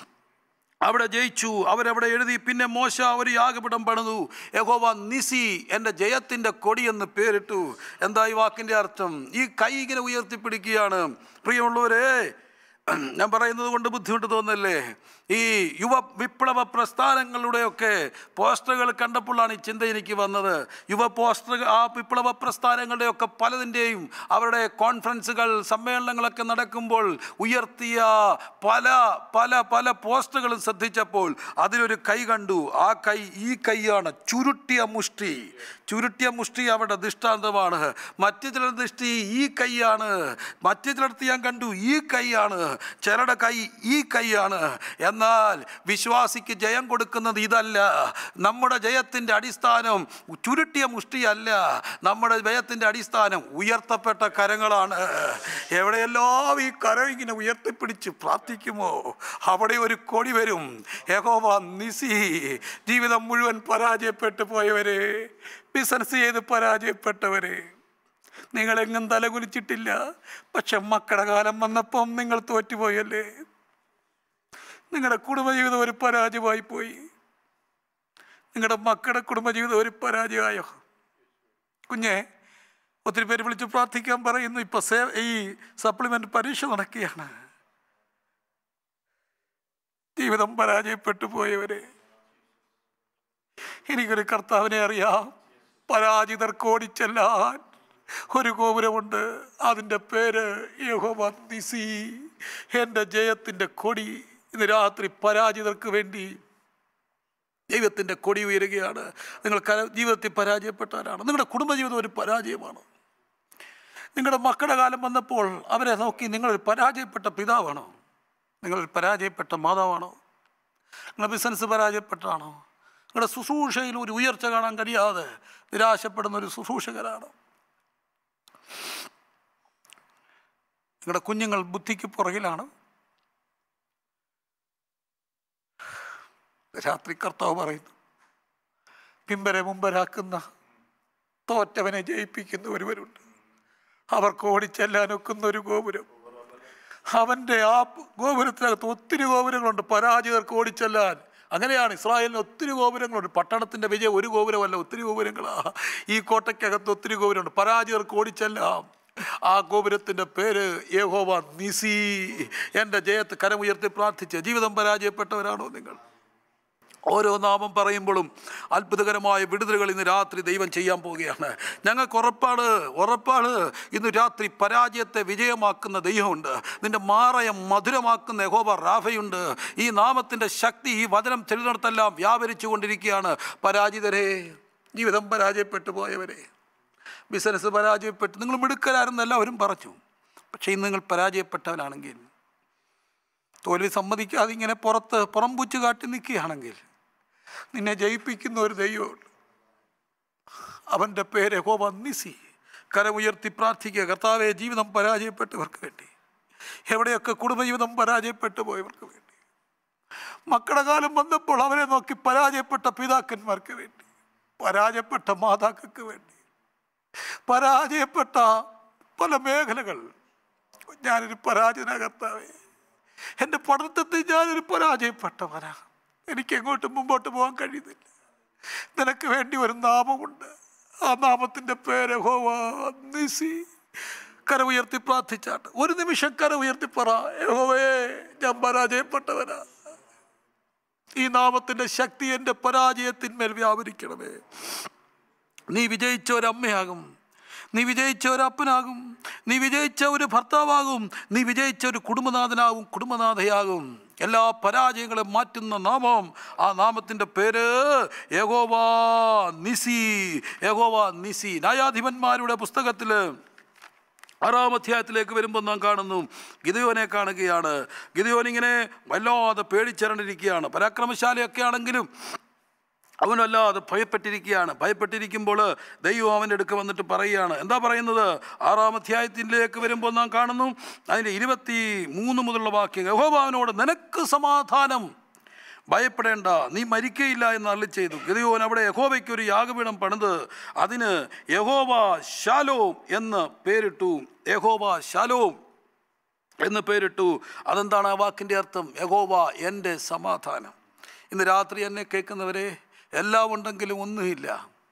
അവിടെ ജയിച്ചു അവരവിടെ എഴുതി പിന്നെ മോശ ഒരു യാഗപീഠം പണിതു യഹോവ നിസി എൻ്റെ ജയത്തിൻ്റെ കൊടിയെന്ന് പേരിട്ടു എന്താ ഈ വാക്കിൻ്റെ അർത്ഥം ഈ കൈ ഇങ്ങനെ ഉയർത്തിപ്പിടിക്കുകയാണ് പ്രിയമുള്ളവരെ ഞാൻ പറയുന്നത് കൊണ്ട് ബുദ്ധിമുട്ട് തോന്നല്ലേ ഈ യുവ വിപ്ലവ പ്രസ്ഥാനങ്ങളുടെയൊക്കെ പോസ്റ്ററുകൾ കണ്ടപ്പോഴാണ് ഈ ചിന്ത എനിക്ക് വന്നത് യുവ പോസ്റ്റർ ആ വിപ്ലവ പ്രസ്ഥാനങ്ങളുടെയൊക്കെ പലതിൻ്റെയും അവരുടെ കോൺഫറൻസുകൾ സമ്മേളനങ്ങളൊക്കെ നടക്കുമ്പോൾ ഉയർത്തിയ പല പല പല പോസ്റ്ററുകളും ശ്രദ്ധിച്ചപ്പോൾ അതിലൊരു കൈ കണ്ടു ആ കൈ ഈ കൈയാണ് ചുരുട്ടിയ മുഷ്ടി ചുരുട്ടിയ മുഷ്ടി അവിടെ ദൃഷ്ടാന്തമാണ് മറ്റു ചിലർ ദൃഷ്ടി ഈ കൈയാണ് മറ്റു ചിലർത്ത് ഞാൻ കണ്ടു ഈ കൈയാണ് ചിലരുടെ കൈ ഈ കൈയാണ് എന്നാൽ വിശ്വാസിക്ക് ജയം കൊടുക്കുന്നത് ഇതല്ല നമ്മുടെ ജയത്തിൻ്റെ അടിസ്ഥാനം ചുരുട്ടിയ മുഷ്ടിയല്ല നമ്മുടെ ജയത്തിൻ്റെ അടിസ്ഥാനം ഉയർത്തപ്പെട്ട കരങ്ങളാണ് എവിടെയെല്ലാം ഈ കരം ഇങ്ങനെ ഉയർത്തിപ്പിടിച്ച് പ്രാർത്ഥിക്കുമോ അവിടെ ഒരു കൊടി വരും യഹോവ നിസി ജീവിതം മുഴുവൻ പരാജയപ്പെട്ടു പോയവരെ ബിസിനസ് ചെയ്ത് പരാജയപ്പെട്ടവരെ നിങ്ങളെങ്ങും തലകുലിച്ചിട്ടില്ല പക്ഷെ മക്കളുടെ കാലം വന്നപ്പം നിങ്ങൾ തോറ്റുപോയല്ലേ നിങ്ങളുടെ കുടുംബജീവിതം ഒരു പരാജയമായി പോയി നിങ്ങളുടെ മക്കളുടെ കുടുംബജീവിതം ഒരു പരാജയമായോ കുഞ്ഞെ ഒത്തിരി പേര് വിളിച്ച് പ്രാർത്ഥിക്കാൻ പറയുന്നു ഇപ്പൊ സേ ഈ സപ്ലിമെന്റ് പരീക്ഷ നടക്കുകയാണ് ജീവിതം പരാജയപ്പെട്ടു പോയവരെ എനിക്കൊരു കർത്താവിനെ അറിയാം പരാജിതർക്ക് ഓടിച്ചെല്ലാൻ ഒരു ഗോപുരമുണ്ട് അതിൻ്റെ പേര് യഹോവ നിസി എൻ്റെ ജയത്തിൻ്റെ കൊടി ഇന്ന് രാത്രി പരാജിതർക്ക് വേണ്ടി ദൈവത്തിൻ്റെ കൊടി ഉയരുകയാണ് നിങ്ങൾ കല- ജീവിതത്തിൽ പരാജയപ്പെട്ടവരാണ് നിങ്ങളുടെ കുടുംബജീവിതം ഒരു പരാജയമാണ് നിങ്ങളുടെ മക്കളുടെ കാലം വന്നപ്പോൾ അവരെ നോക്കി നിങ്ങളൊരു പരാജയപ്പെട്ട പിതാവാണോ നിങ്ങളൊരു പരാജയപ്പെട്ട മാതാവാണോ നിങ്ങളുടെ ബിസിനസ് പരാജയപ്പെട്ടാണോ നിങ്ങളുടെ ശുശ്രൂഷയിൽ ഒരു ഉയർച്ച കാണാൻ കഴിയാതെ നിരാശപ്പെടുന്ന ഒരു ശുശ്രൂഷകരാണ് നിങ്ങളുടെ കുഞ്ഞുങ്ങൾ ബുദ്ധിക്ക് പുറകിലാണ് രാത്രി കർത്താവ് പറയുന്നു പിമ്പരെ മുമ്പരാക്കുന്ന തോറ്റവനെ ജയിപ്പിക്കുന്ന ഒരുവരുണ്ട് അവർക്ക് ഓടിച്ചെല്ലാനൊക്കുന്ന ഒരു ഗോപുരം അവൻ്റെ ആ ഗോപുരത്തിനകത്ത് ഒത്തിരി ഗോപുരങ്ങളുണ്ട് പരാജിതർക്ക് ഓടിച്ചെല്ലാൻ അങ്ങനെയാണ് ഇസ്രായേലിന് ഒത്തിരി ഗോപുരങ്ങളുണ്ട് പട്ടണത്തിൻ്റെ വിജയം ഒരു ഗോപുരമല്ല ഒത്തിരി ഗോപുരങ്ങളാ ഈ കോട്ടയ്ക്കകത്ത് ഒത്തിരി ഗോപുരമുണ്ട് പരാജിതർക്ക് ഓടിച്ചെല്ലാം ആ ഗോപുരത്തിൻ്റെ പേര് യഹോവ നിസി എൻ്റെ ജയത്ത് കരമുയർത്തി പ്രാർത്ഥിച്ച് ജീവിതം പരാജയപ്പെട്ടവരാണോ നിങ്ങൾ ഓരോ നാമം പറയുമ്പോഴും അത്ഭുതകരമായ വിടുതലുകൾ ഇന്ന് രാത്രി ദൈവം ചെയ്യാൻ പോവുകയാണ് ഞങ്ങൾക്ക് ഉറപ്പാണ് ഉറപ്പാണ് ഇന്ന് രാത്രി പരാജയത്തെ വിജയമാക്കുന്ന ദൈവമുണ്ട് നിന്റെ മാറയം മധുരമാക്കുന്ന യഹോബ റാഫയുണ്ട് ഈ നാമത്തിൻ്റെ ശക്തി ഈ വചനം ചെല്ലുന്നിടത്തെല്ലാം വ്യാപരിച്ചു കൊണ്ടിരിക്കുകയാണ് പരാജിതരെ ജീവിതം പരാജയപ്പെട്ടു പോയവരെ ബിസിനസ് പരാജയപ്പെട്ടു നിങ്ങൾ മിടുക്കലാരെന്ന് എല്ലാവരും പറഞ്ഞു പക്ഷേ ഇന്ന് നിങ്ങൾ പരാജയപ്പെട്ടവനാണെങ്കിൽ തോൽവി സമ്മതിക്കാതെ ഇങ്ങനെ പുറത്ത് പുറംപൂച്ച് കാട്ടി നിൽക്കുകയാണെങ്കിൽ നിന്നെ ജയിപ്പിക്കുന്ന ഒരു ദൈവമുണ്ട് അവൻ്റെ പേര് ഹോബ നിസി കരമുയർത്തി പ്രാർത്ഥിക്കുക കർത്താവെ ജീവിതം പരാജയപ്പെട്ടവർക്ക് വേണ്ടി എവിടെയൊക്കെ കുടുംബജീവിതം പരാജയപ്പെട്ടു പോയവർക്ക് വേണ്ടി മക്കളുടെ കാലം വന്നപ്പോൾ അവരെ നോക്കി പരാജയപ്പെട്ട പിതാക്കന്മാർക്ക് വേണ്ടി പരാജയപ്പെട്ട മാതാക്കൾക്ക് വേണ്ടി പരാജയപ്പെട്ട പല മേഖലകൾ ഞാനൊരു പരാജയന കർത്താവേ എൻ്റെ പഠിത്തത്തിൽ ഞാനൊരു പരാജയപ്പെട്ടവനാ എനിക്ക് എങ്ങോട്ടും മുമ്പോട്ട് പോകാൻ കഴിയുന്നില്ല നിനക്ക് വേണ്ടി ഒരു നാമമുണ്ട് ആ നാമത്തിൻ്റെ പേര് ഹോവ നിസി കര ഉയർത്തി പ്രാർത്ഥിച്ചാട്ട് ഒരു നിമിഷം കര ഉയർത്തി പറ യഹോവേ ഞാൻ പരാജയപ്പെട്ടവനാ ഈ നാമത്തിൻ്റെ ശക്തി എൻ്റെ പരാജയത്തിന്മേൽ വ്യാപരിക്കണമേ നീ വിജയിച്ച ഒരു അമ്മയാകും നീ വിജയിച്ച ഒരു അപ്പനാകും നീ വിജയിച്ച ഒരു ഭർത്താവാകും നീ വിജയിച്ച ഒരു കുടുംബനാഥനാകും കുടുംബനാഥയാകും എല്ലാ പരാജയങ്ങളെ മാറ്റുന്ന നാമം ആ നാമത്തിൻ്റെ പേര് യഹോവ നിസി യഹോവ നിസി ന്യായാധിപന്മാരുടെ പുസ്തകത്തിൽ ആറാം അധ്യായത്തിലേക്ക് വരുമ്പോൾ നാം കാണുന്നു ഗിതയോനെ കാണുകയാണ് ഗിതയോൻ ഇങ്ങനെ വല്ലാതെ പേടിച്ചരണ്ടിരിക്കുകയാണ് പരാക്രമശാലയൊക്കെ ആണെങ്കിലും അവനല്ലാതെ ഭയപ്പെട്ടിരിക്കുകയാണ് ഭയപ്പെട്ടിരിക്കുമ്പോൾ ദൈവം അവൻ്റെ അടുക്ക് വന്നിട്ട് പറയുകയാണ് എന്താ പറയുന്നത് ആറാം അധ്യായത്തിലേക്ക് വരുമ്പോൾ നാം കാണുന്നു അതിൻ്റെ ഇരുപത്തി മൂന്ന് മുതലുള്ള വാക്യം യഹോബാവിനോട് നിനക്ക് സമാധാനം ഭയപ്പെടേണ്ട നീ മരിക്കയില്ല എന്ന് അള്ളി ചെയ്തു ഗതിയോൻ അവിടെ യഹോവയ്ക്ക് ഒരു യാഗപീഠം പണിത് അതിന് യഹോവ ശാലോം എന്ന് പേരിട്ടു യഹോവ ശാലോം എന്ന് പേരിട്ടു അതെന്താണ് ആ വാക്കിൻ്റെ അർത്ഥം യഹോവ എൻ്റെ സമാധാനം ഇന്ന് രാത്രി എന്നെ കേൾക്കുന്നവരെ എല്ലാം ഉണ്ടെങ്കിലും ഒന്നുമില്ല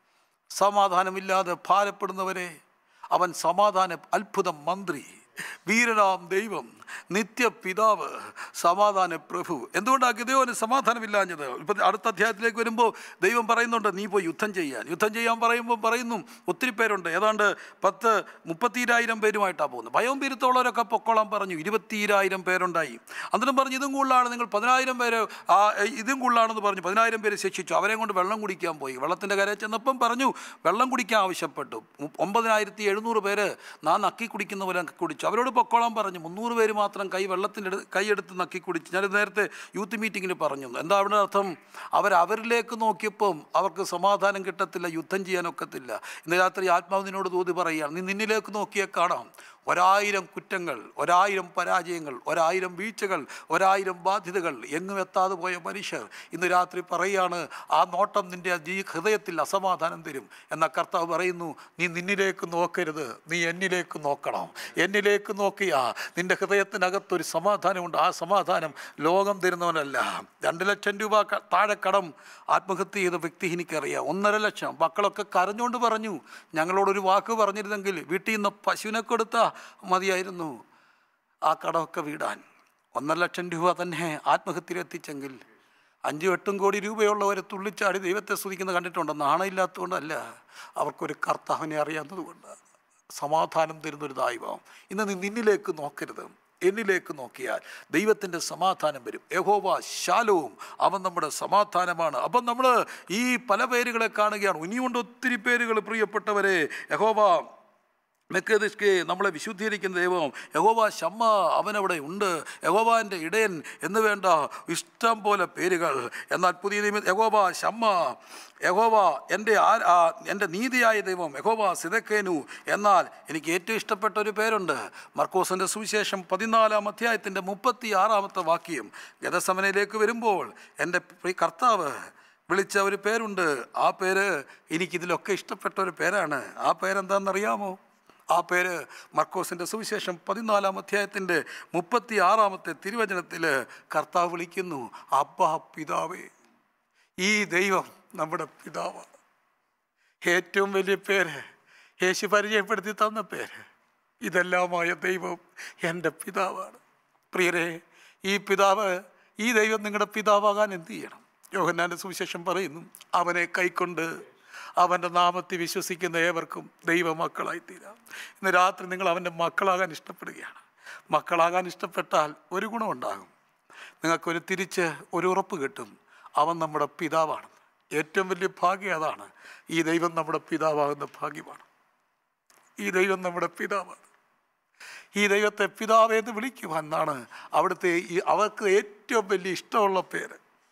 സമാധാനമില്ലാതെ ഭാരപ്പെടുന്നവരെ അവൻ സമാധാന അത്ഭുത മന്ത്രി വീരനാം ദൈവം നിത്യപിതാവ് സമാധാന പ്രഭു എന്തുകൊണ്ടാണ് ഗിതയോന് സമാധാനമില്ലാഞ്ഞത് ഇപ്പം അടുത്ത അധ്യായത്തിലേക്ക് വരുമ്പോൾ ദൈവം പറയുന്നുണ്ട് നീ പോയി യുദ്ധം ചെയ്യാൻ യുദ്ധം ചെയ്യാൻ പറയുമ്പോൾ പറയുന്നു ഒത്തിരി പേരുണ്ട് ഏതാണ്ട് പത്ത് മുപ്പത്തിരായിരം പേരുമായിട്ടാണ് പോകുന്നത് ഭയവും പിരുത്തുള്ളവരൊക്കെ പൊക്കോളാൻ പറഞ്ഞു ഇരുപത്തിരായിരം പേരുണ്ടായി അന്നേരം പറഞ്ഞു ഇതും കൂടുതലാണ് നിങ്ങൾ പതിനായിരം പേര് ആ ഇതും കൂടുതലാണെന്ന് പറഞ്ഞു പതിനായിരം പേര് ശിക്ഷിച്ചു അവരെ കൊണ്ട് വെള്ളം കുടിക്കാൻ പോയി വെള്ളത്തിൻ്റെ കരയിൽ ചെന്നപ്പം പറഞ്ഞു വെള്ളം കുടിക്കാൻ ആവശ്യപ്പെട്ടു മു- ഒമ്പതിനായിരത്തി എഴുന്നൂറ് പേര് നാ നക്കി കുടിക്കുന്ന പോലെ നക്കി കുടിച്ചു അവരോട് പൊക്കോളാൻ പറഞ്ഞു മുന്നൂറ് പേര് മാത്രം കൈ വെള്ളത്തിൻ്റെ അടുത്ത് കൈയെടുത്ത് നക്കി കുടിച്ചു ഞാൻ നേരത്തെ യൂത്ത് മീറ്റിങ്ങിൽ പറഞ്ഞു എന്താ അവിടെ അർത്ഥം അവർ അവരിലേക്ക് നോക്കിയപ്പം അവർക്ക് സമാധാനം കിട്ടത്തില്ല യുദ്ധം ചെയ്യാനൊക്കത്തില്ല ഇന്ന് രാത്രി ആത്മാവിനോട് തോതി പറയുകയാണ് നീ നിന്നിലേക്ക് നോക്കിയാൽ കാണാം ഒരായിരം കുറ്റങ്ങൾ ഒരായിരം പരാജയങ്ങൾ ഒരായിരം വീഴ്ചകൾ ഒരായിരം ബാധ്യതകൾ എങ്ങും എത്താതെ പോയ മനുഷ്യർ ഇന്ന് രാത്രി പറയുകയാണ് ആ നോട്ടം നിൻ്റെ ജീ ഹൃദയത്തിൽ അസമാധാനം തരും എന്ന കർത്താവ് പറയുന്നു നീ നിന്നിലേക്ക് നോക്കരുത് നീ എന്നിലേക്ക് നോക്കണം എന്നിലേക്ക് നോക്കിയാ നിൻ്റെ ഹൃദയത്തിനകത്തൊരു സമാധാനമുണ്ട് ആ സമാധാനം ലോകം തരുന്നവനല്ല രണ്ട് ലക്ഷം രൂപ ക- താഴെ കടം ആത്മഹത്യ ചെയ്ത വ്യക്തി എനിക്കറിയാം ഒന്നര ലക്ഷം മക്കളൊക്കെ കരഞ്ഞുകൊണ്ട് പറഞ്ഞു ഞങ്ങളോടൊരു വാക്ക് പറഞ്ഞിരുന്നെങ്കിൽ വീട്ടിൽ നിന്ന് പശുവിനെ കൊടുത്താൽ മതിയായിരുന്നു ആ കടമൊക്കെ വീടാൻ ഒന്നര ലക്ഷം രൂപ തന്നെ ആത്മഹത്യയിലെത്തിച്ചെങ്കിൽ അഞ്ചും എട്ടും കോടി രൂപയുള്ളവരെ തുള്ളിച്ചാടി ദൈവത്തെ സ്തുതിക്കുന്നത് കണ്ടിട്ടുണ്ടോ നാണമില്ലാത്തതുകൊണ്ടല്ല അവർക്കൊരു കർത്താവിനെ അറിയാവുന്നതുകൊണ്ട് സമാധാനം തരുന്നൊരു ദൈവം ഇന്ന് നീ നിന്നിലേക്ക് നോക്കരുത് എന്നിലേക്ക് നോക്കിയാൽ ദൈവത്തിൻ്റെ സമാധാനം വരും യഹോവ ശാലവും അവൻ നമ്മുടെ സമാധാനമാണ് അപ്പം നമ്മൾ ഈ പല പേരുകളെ കാണുകയാണ് ഇനിയുണ്ട് ഒത്തിരി പേരുകൾ പ്രിയപ്പെട്ടവരെ യഹോവ മെക്കദിഷ്കെ നമ്മളെ വിശുദ്ധീകരിക്കുന്ന ദൈവം യഹോവ ഷമ്മ അവനവിടെ ഉണ്ട് യഹോവാൻ്റെ ഇടയൻ എന്ന് വേണ്ട ഇഷ്ടം പോലെ പേരുകൾ എന്നാൽ പുതിയ നിയമ യഹോവ ഷമ്മ യഹോവ എൻ്റെ ആ ആ, എൻ്റെ നീതിയായ ദൈവം യഹോവ സിതക്കേനു എന്നാൽ എനിക്ക് ഏറ്റവും ഇഷ്ടപ്പെട്ട ഒരു പേരുണ്ട് മർക്കോസിൻ്റെ സുവിശേഷം പതിനാലാം അധ്യായത്തിൻ്റെ മുപ്പത്തി ആറാമത്തെ വാക്യം ഗതസമനയിലേക്ക് വരുമ്പോൾ എൻ്റെ പ്രിയ കർത്താവ് വിളിച്ച ഒരു പേരുണ്ട് ആ പേര് എനിക്കിതിലൊക്കെ ഇഷ്ടപ്പെട്ട ഒരു പേരാണ് ആ പേരെന്താണെന്നറിയാമോ ആ പേര് മർക്കോസിൻ്റെ സുവിശേഷം പതിനാലാം അധ്യായത്തിൻ്റെ മുപ്പത്തി ആറാമത്തെ തിരുവചനത്തിൽ കർത്താവ് വിളിക്കുന്നു അബ്ബ പിതാവേ ഈ ദൈവം നമ്മുടെ പിതാവാണ് ഏറ്റവും വലിയ പേര് യേശു പരിചയപ്പെടുത്തി തന്ന പേര് ഇതെല്ലാമായ ദൈവം എൻ്റെ പിതാവാണ് പ്രിയരെ ഈ പിതാവ് ഈ ദൈവം നിങ്ങളുടെ പിതാവാകാൻ എന്ത് ചെയ്യണം യോഹന്നാൻ്റെ സുവിശേഷം പറയുന്നു അവനെ കൈക്കൊണ്ട് അവൻ്റെ നാമത്തിൽ വിശ്വസിക്കുന്ന ഏവർക്കും ദൈവമക്കളായി തീരാം ഇന്ന് രാത്രി നിങ്ങൾ അവൻ്റെ മക്കളാകാൻ ഇഷ്ടപ്പെടുകയാണ് മക്കളാകാൻ ഇഷ്ടപ്പെട്ടാൽ ഒരു ഗുണമുണ്ടാകും നിങ്ങൾക്കൊരു തിരിച്ച് ഒരു ഉറപ്പ് കിട്ടും അവൻ നമ്മുടെ പിതാവാണ് ഏറ്റവും വലിയ ഭാഗ്യം അതാണ് ഈ ദൈവം നമ്മുടെ പിതാവാകുന്ന ഭാഗ്യമാണ് ഈ ദൈവം നമ്മുടെ പിതാവാണ് ഈ ദൈവത്തെ പിതാവ് എന്ന് വിളിക്കുവാൻ എന്നാണ് അവിടുത്തെ ഈ അവർക്ക് ഏറ്റവും വലിയ ഇഷ്ടമുള്ള പേര്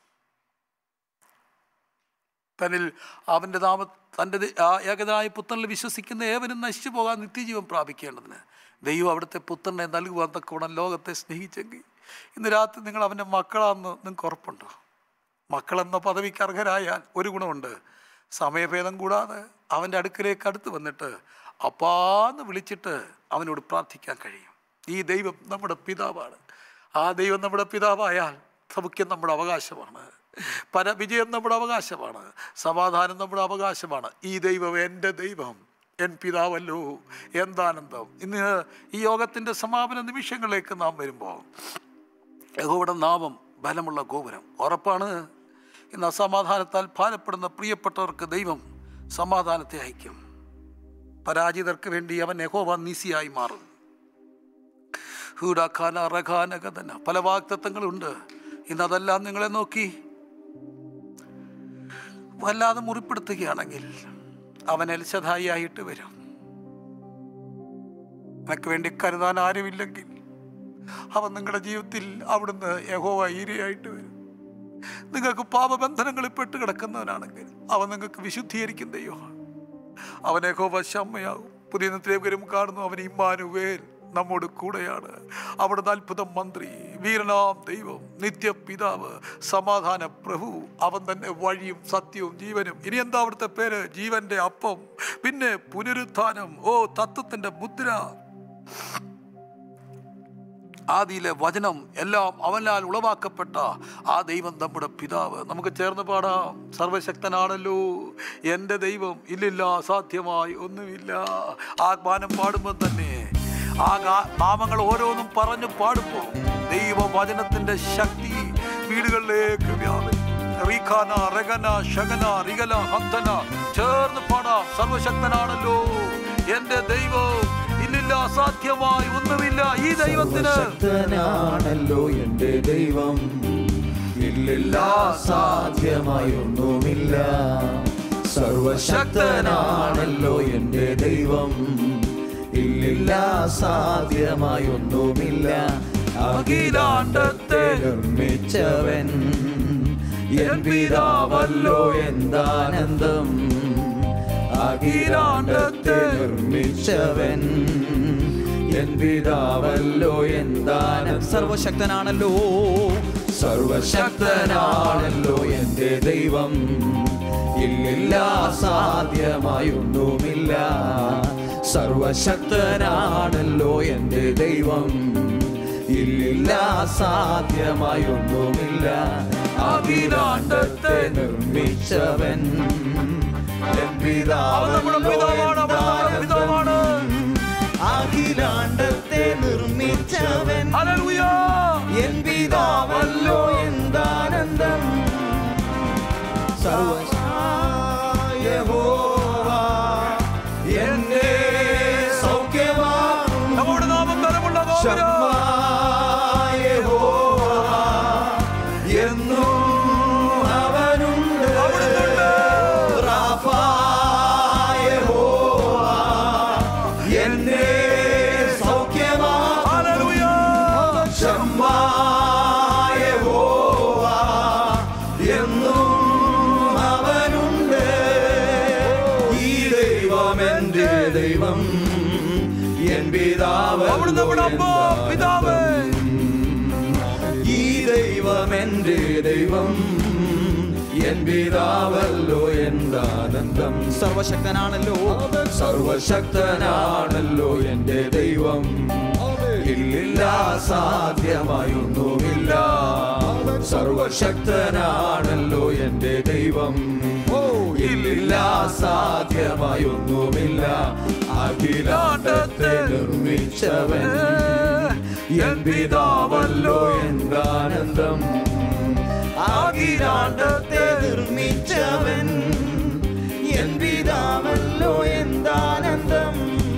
തന്നിൽ അവൻ്റെ നാമ തൻ്റെ ദി- ആ ഏകനായ പുത്രനിൽ വിശ്വസിക്കുന്ന ഏവനും നശിച്ചു പോകാൻ നിത്യജീവൻ പ്രാപിക്കേണ്ടതിന് ദൈവം അവിടുത്തെ പുത്രനെ നൽകുവാൻ തക്കവണ്ണം ലോകത്തെ സ്നേഹിച്ചെങ്കിൽ ഇന്ന് രാത്രി നിങ്ങൾ അവൻ്റെ മക്കളാണെന്ന് നിങ്ങൾക്ക് ഉറപ്പുണ്ടോ മക്കളെന്ന പദവിക്ക് അർഹരായാൽ ഒരു ഗുണമുണ്ട് സമയഭേദം കൂടാതെ അവൻ്റെ അടുക്കലേക്ക് അടുത്ത് വന്നിട്ട് അപ്പാന്ന് വിളിച്ചിട്ട് അവനോട് പ്രാർത്ഥിക്കാൻ കഴിയും ഈ ദൈവം നമ്മുടെ പിതാവാണ് ആ ദൈവം നമ്മുടെ പിതാവായാൽ സൗഖ്യം നമ്മുടെ അവകാശമാണ് പര വിജയം നമ്മുടെ അവകാശമാണ് സമാധാനം നമ്മുടെ അവകാശമാണ് ഈ ദൈവം എൻ്റെ ദൈവം എൻ പിതാവല്ലോ എന്താനന്ദം ഇന്ന് ഈ യോഗത്തിൻ്റെ സമാപന നിമിഷങ്ങളിലേക്ക് നാം വരുമ്പോൾ യഹോവയുടെ നാമം ബലമുള്ള ഗോപുരം ഉറപ്പാണ് ഇന്ന് അസമാധാനത്താൽ ഭാരപ്പെടുന്ന പ്രിയപ്പെട്ടവർക്ക് ദൈവം സമാധാനത്തെ അയക്കും പരാജിതർക്ക് വേണ്ടി അവൻ യഹോവ നിസിയായി മാറും ഹൂഡാഖാന റഖാനകതന പല വാക്തത്വങ്ങളുണ്ട് ഇന്ന് അതെല്ലാം നിങ്ങളെ നോക്കി വല്ലാതെ മുറിപ്പെടുത്തുകയാണെങ്കിൽ അവൻ എൽശധായി ആയിട്ട് വരും നിനക്ക് വേണ്ടി കരുതാൻ ആരുമില്ലെങ്കിൽ അവൻ നിങ്ങളുടെ ജീവിതത്തിൽ അവിടുന്ന് യഹോവ ഈരയായിട്ട് വരും നിങ്ങൾക്ക് പാപബന്ധനങ്ങളിൽ പെട്ട് കിടക്കുന്നവനാണെങ്കിൽ അവൻ നിങ്ങൾക്ക് വിശുദ്ധീകരിക്കും ദൈവമാണ് അവൻ യഹോവ ശമ്മയാകും പുതിയ നിത്യത്തിലേക്ക് വരും കാണുന്നു അവൻ ഇമ്മാനുവേൽ നമ്മോട് കൂടെയാണ് അവിടുന്ന് അത്ഭുതം മന്ത്രി വീരനാം ദൈവം നിത്യപിതാവ് സമാധാന പ്രഭു അവൻ തന്നെ വഴിയും സത്യവും ജീവനും ഇനി എന്താ അവിടുത്തെ പേര് ജീവന്റെ അപ്പം പിന്നെ പുനരുത്ഥാനം ഓ തത്വത്തിന്റെ മുദ്ര ആദിയിലെ വചനം എല്ലാം അവനാൽ ഉളവാക്കപ്പെട്ട ആ ദൈവം നമ്മുടെ പിതാവ് നമുക്ക് ചേർന്ന് പാടാം സർവശക്തനാണല്ലോ എൻ്റെ ദൈവം ഇല്ലില്ല അസാധ്യമായി ഒന്നുമില്ല ആ ഗാനം പാടുമ്പോൾ തന്നെ ആ ഗാ- നാമങ്ങൾ ഓരോന്നും പറഞ്ഞു പാടുമ്പോൾ ദൈവവചനത്തിൻ്റെ ശക്തി വീടുകളിലേക്ക് വ്യാപിക്കും റീഖാന റഗന ഷഗന റിഗല ഹന്തന ചേർന്ന് പാടാം സർവശക്തനാണല്ലോ എൻ്റെ ദൈവം ഇല്ലില്ല അസാധ്യമായി ഒന്നുമില്ല ഈ ദൈവത്തിന് സർവശക്തനാണല്ലോ എൻ്റെ ദൈവം ഇല്ലില്ല സാധ്യമായി ഒന്നുമില്ല സർവശക്തനാണല്ലോ എൻ്റെ ദൈവം ഇല്ലില്ല സാധ്യമായി ഒന്നുമില്ല അഖിലാണ്ടത്തെ നിർമ്മിച്ചവൻ എൻ പിതാവല്ലോ എന്താനന്ദം അഖിലാണ്ടത്തെ നിർമ്മിച്ചവൻ എൻ പിതാവല്ലോ എന്താനം സർവശക്തനാണല്ലോ സർവശക്തനാണല്ലോ എൻ്റെ ദൈവം ഇല്ലില്ല സാധ്യമായി ഒന്നുമില്ല സർവശക്തനാണല്ലോ എൻ്റെ ദൈവം ഇല്ലില്ല സാധ്യമായി ഒന്നുമില്ല അഖിലാണ്ടത്തെ നിർമ്മിച്ചവൻ എൻ അവൻ നമ്മുടെ പിതാവാണ്, അവൻ നമ്മുടെ പിതാവാണ്. അഖിലാണ്ടത്തെ നിർമ്മിച്ചവൻ ഹല്ലേലൂയ. എൻ പിതാവല്ലോ എന്താനന്ദം സർവശായഹോവ എന്നെ സൗഖ്യമാകും നമ്മുടെ നാമം ബലമുള്ള ഗോപുരം. ശമ്മായഹോവ എന്നും അവനുണ്ട് അവിടുന്നുണ്ട്. റാഫായഹോവ എൻ എന്നെ സൗഖ്യമാക്കുന്നു ഹല്ലേലൂയ യഹോവ എന്നും അവനുണ്ട് ഈ ദൈവം എൻ്റെ ദൈവം എൻ പിതാവ് അവിടുന്ന് നമ്മുടെ അപ്പ പിതാവേ ഈ ദൈവം എൻ്റെ ദൈവം എൻ പിതാവല്ലോ എന്താനന്ദം സർവശക്തനാണല്ലോ സർവശക്തനാണല്ലോ എൻ്റെ ദൈവം ഇല്ലില്ല സാധ്യമായൊന്നുമില്ല സർവശക്തനാണല്ലോ എൻ്റെ ദൈവം ഇല്ലില്ല സാധ്യമായൊന്നുമില്ല അഖിലാണ്ടത്തെ നിർമ്മിച്ചവൻ എൻ പിതാവല്ലോ എന്താനന്ദം അഖിലാണ്ടത്തെ നിർമ്മിച്ചവൻ എൻ പിതാവല്ലോ എന്താനന്ദം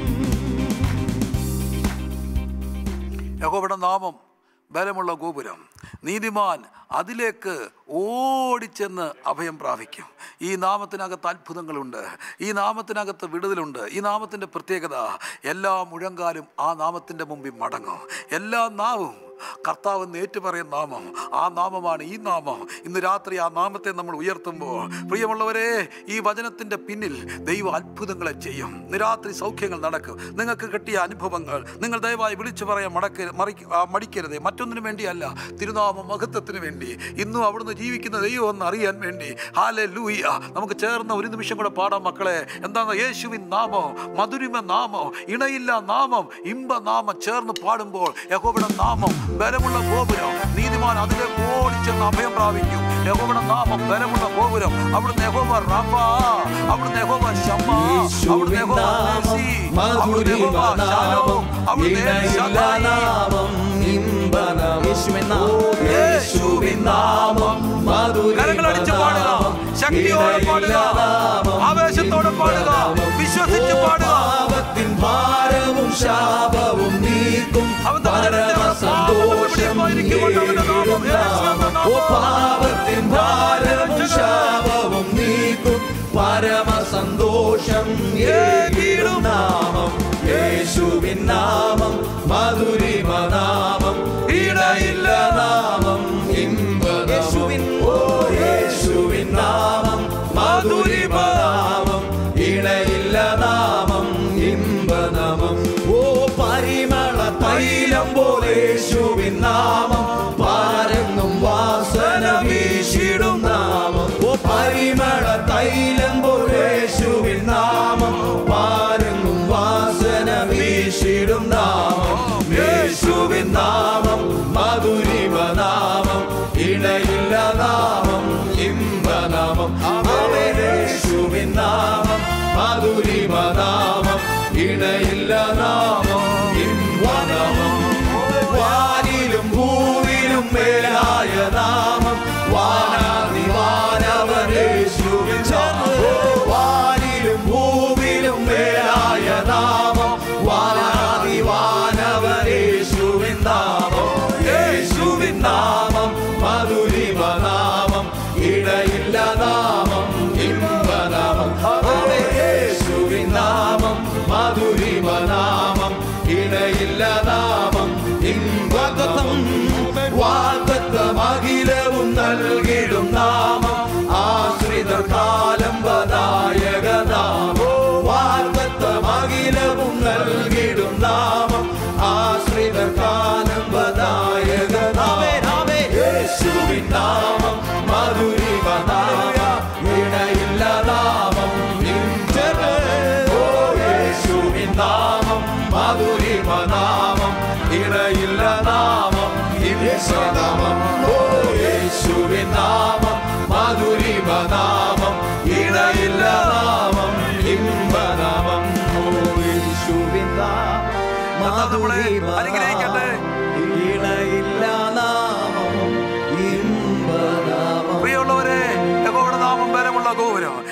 യഹോവയുടെ നാമം ബലമുള്ള ഗോപുരം നീതിമാൻ അതിലേക്ക് ഓടിച്ചെന്ന് അഭയം പ്രാപിക്കും ഈ നാമത്തിനകത്ത് അത്ഭുതങ്ങളുണ്ട് ഈ നാമത്തിനകത്ത് വിടുതലുണ്ട് ഈ നാമത്തിൻ്റെ പ്രത്യേകത എല്ലാ മുഴങ്കാലും ആ നാമത്തിൻ്റെ മുമ്പിൽ മടങ്ങും എല്ലാ നാവും കർത്താവ് എന്ന് ഏറ്റുപറയുന്ന നാമം ആ നാമമാണ് ഈ നാമം ഇന്ന് രാത്രി ആ നാമത്തെ നമ്മൾ ഉയർത്തുമ്പോൾ പ്രിയമുള്ളവരെ ഈ വചനത്തിൻ്റെ പിന്നിൽ ദൈവം അത്ഭുതങ്ങളെ ചെയ്യും ഇന്ന് രാത്രി സൗഖ്യങ്ങൾ നടക്കും നിങ്ങൾക്ക് കിട്ടിയ അനുഭവങ്ങൾ നിങ്ങൾ ദയവായി വിളിച്ചു പറയാൻ മടക്ക മറി ആ, മടിക്കരുത് മറ്റൊന്നിനു വേണ്ടിയല്ല തിരുനാമ മഹത്വത്തിന് വേണ്ടി ഇന്നും അവിടുന്ന് ജീവിക്കുന്ന ദൈവം എന്ന് അറിയാൻ വേണ്ടി ഹാലെ ലൂയ നമുക്ക് ചേർന്ന ഒരു നിമിഷം കൂടെ പാടാം മക്കളെ എന്താണ് യേശുവിൻ നാമം മധുരിമ നാമം ഇണയില്ല നാമം ഇമ്പ നാമം ചേർന്ന് പാടുമ്പോൾ യഹോവയുടെ നാമം ബലമുള്ള ഗോപുരം നീതിമാൻ അതിലേക്ക് ഓടിച്ചെന്ന് അഭയം പ്രാപിക്കും യഹോവയുടെ നാമം ബലമുള്ള ഗോപുരം അവിടുന്ന് യഹോവ റഫ അവിടുന്ന് യഹോവ ശമ്മ അവിടുന്ന് യഹോവ നേസി അവിടുന്ന് യഹോവ ശാലോം അവിടുന്ന് ഏൽ ശദ്ദായി. യേശുവിൻ നാമം കരങ്ങളടിച്ച് പാടുക ശക്തിയോടെ പാടുക ആവേശത്തോടെ പാടുക വിശ്വസിച്ച് പാടുക പാപത്തിൻ ഭാരവും ശാപവും നീക്കും അവൻ തന്റെ പരമ സന്തോഷം ഓ പാപത്തിൻ ഭാരവും ശാപവും നീക്കും പരമ സന്തോഷം ഏകിടും നാമം യേശുവിൻ നാമം മധുരിമ നാമം ഇടയില്ല നാമം ഇമ്പനാമം ഓ യേശുവിൻ നാമം മധുരിമ നാമം ഇണയില്ല നാമം ഇമ്പനാമം ഓ പരിമള തൈലം പോലെ യേശുവിൻ നാമം പാരങ്ങും വാസന വീശിടും നാമം ഓ പരിമള തൈലം പോലെ യേശുവിൻ നാമം പാരങ്ങും വാസന വീശിടും നാമം യേശുവിൻ നാമം മധുരിമ നാമം ഇണയില്ല നാമം ഇമ്പനാമം അവൻ യേശുവിൻ നാമം മധുരിമ നാമം ഇണയില്ല നാമം ഇമ്പനാമം വാനിലും ഭൂവിലും മേലായ നാമം വാനാതി വാനവനേശുവിൻ നാമം വാനിലും ഭൂവിലും മേലായ നാമം വാനാതി വാനവനേശുവിൻ നാമം യേശുവിൻ നാമം മധുരിമ നാമം ഇടയില്ല നാമം ഇമ്പനാമം അവൻ യേശുവിൻ നാമം മധുരിമ നാമം ഇടയില്ല നാമം ഇമ്പതം വാഗ്ദത്തമഖിലവും നൽകിടും നാമം ആശ്രിതർ കാലംബനായക നാമം വാഗ്ദത്തമഖിലവും നൽകിടും നാമം ആശ്രിതർ കാലംബനായക നാമം യേശുവിൻ നാമം മധുരിമ നാമം ഇടയില്ല നാമം നിഞ്ചത് ഓ യേശുവിൻ നാമം മധുരിമ നാമം ഇടയില്ല നാമം ഇംസനാമം ഓ യേശുവിൻ നാമം മധുരിമ നാമം ഇടയില്ല നാമം ഇമ്പനാമം ഓ യേശുവിൻ നാമം കർത്താവ് നമ്മളെ അനുഗ്രഹിക്കട്ടെ. ഇടയില്ല നാമം ഇമ്പനാമം പ്രിയമുള്ളവരെ യഹോവയുടെ നാമം ബലമുള്ള ഗോപുരം ഇന്ന് രാത്രി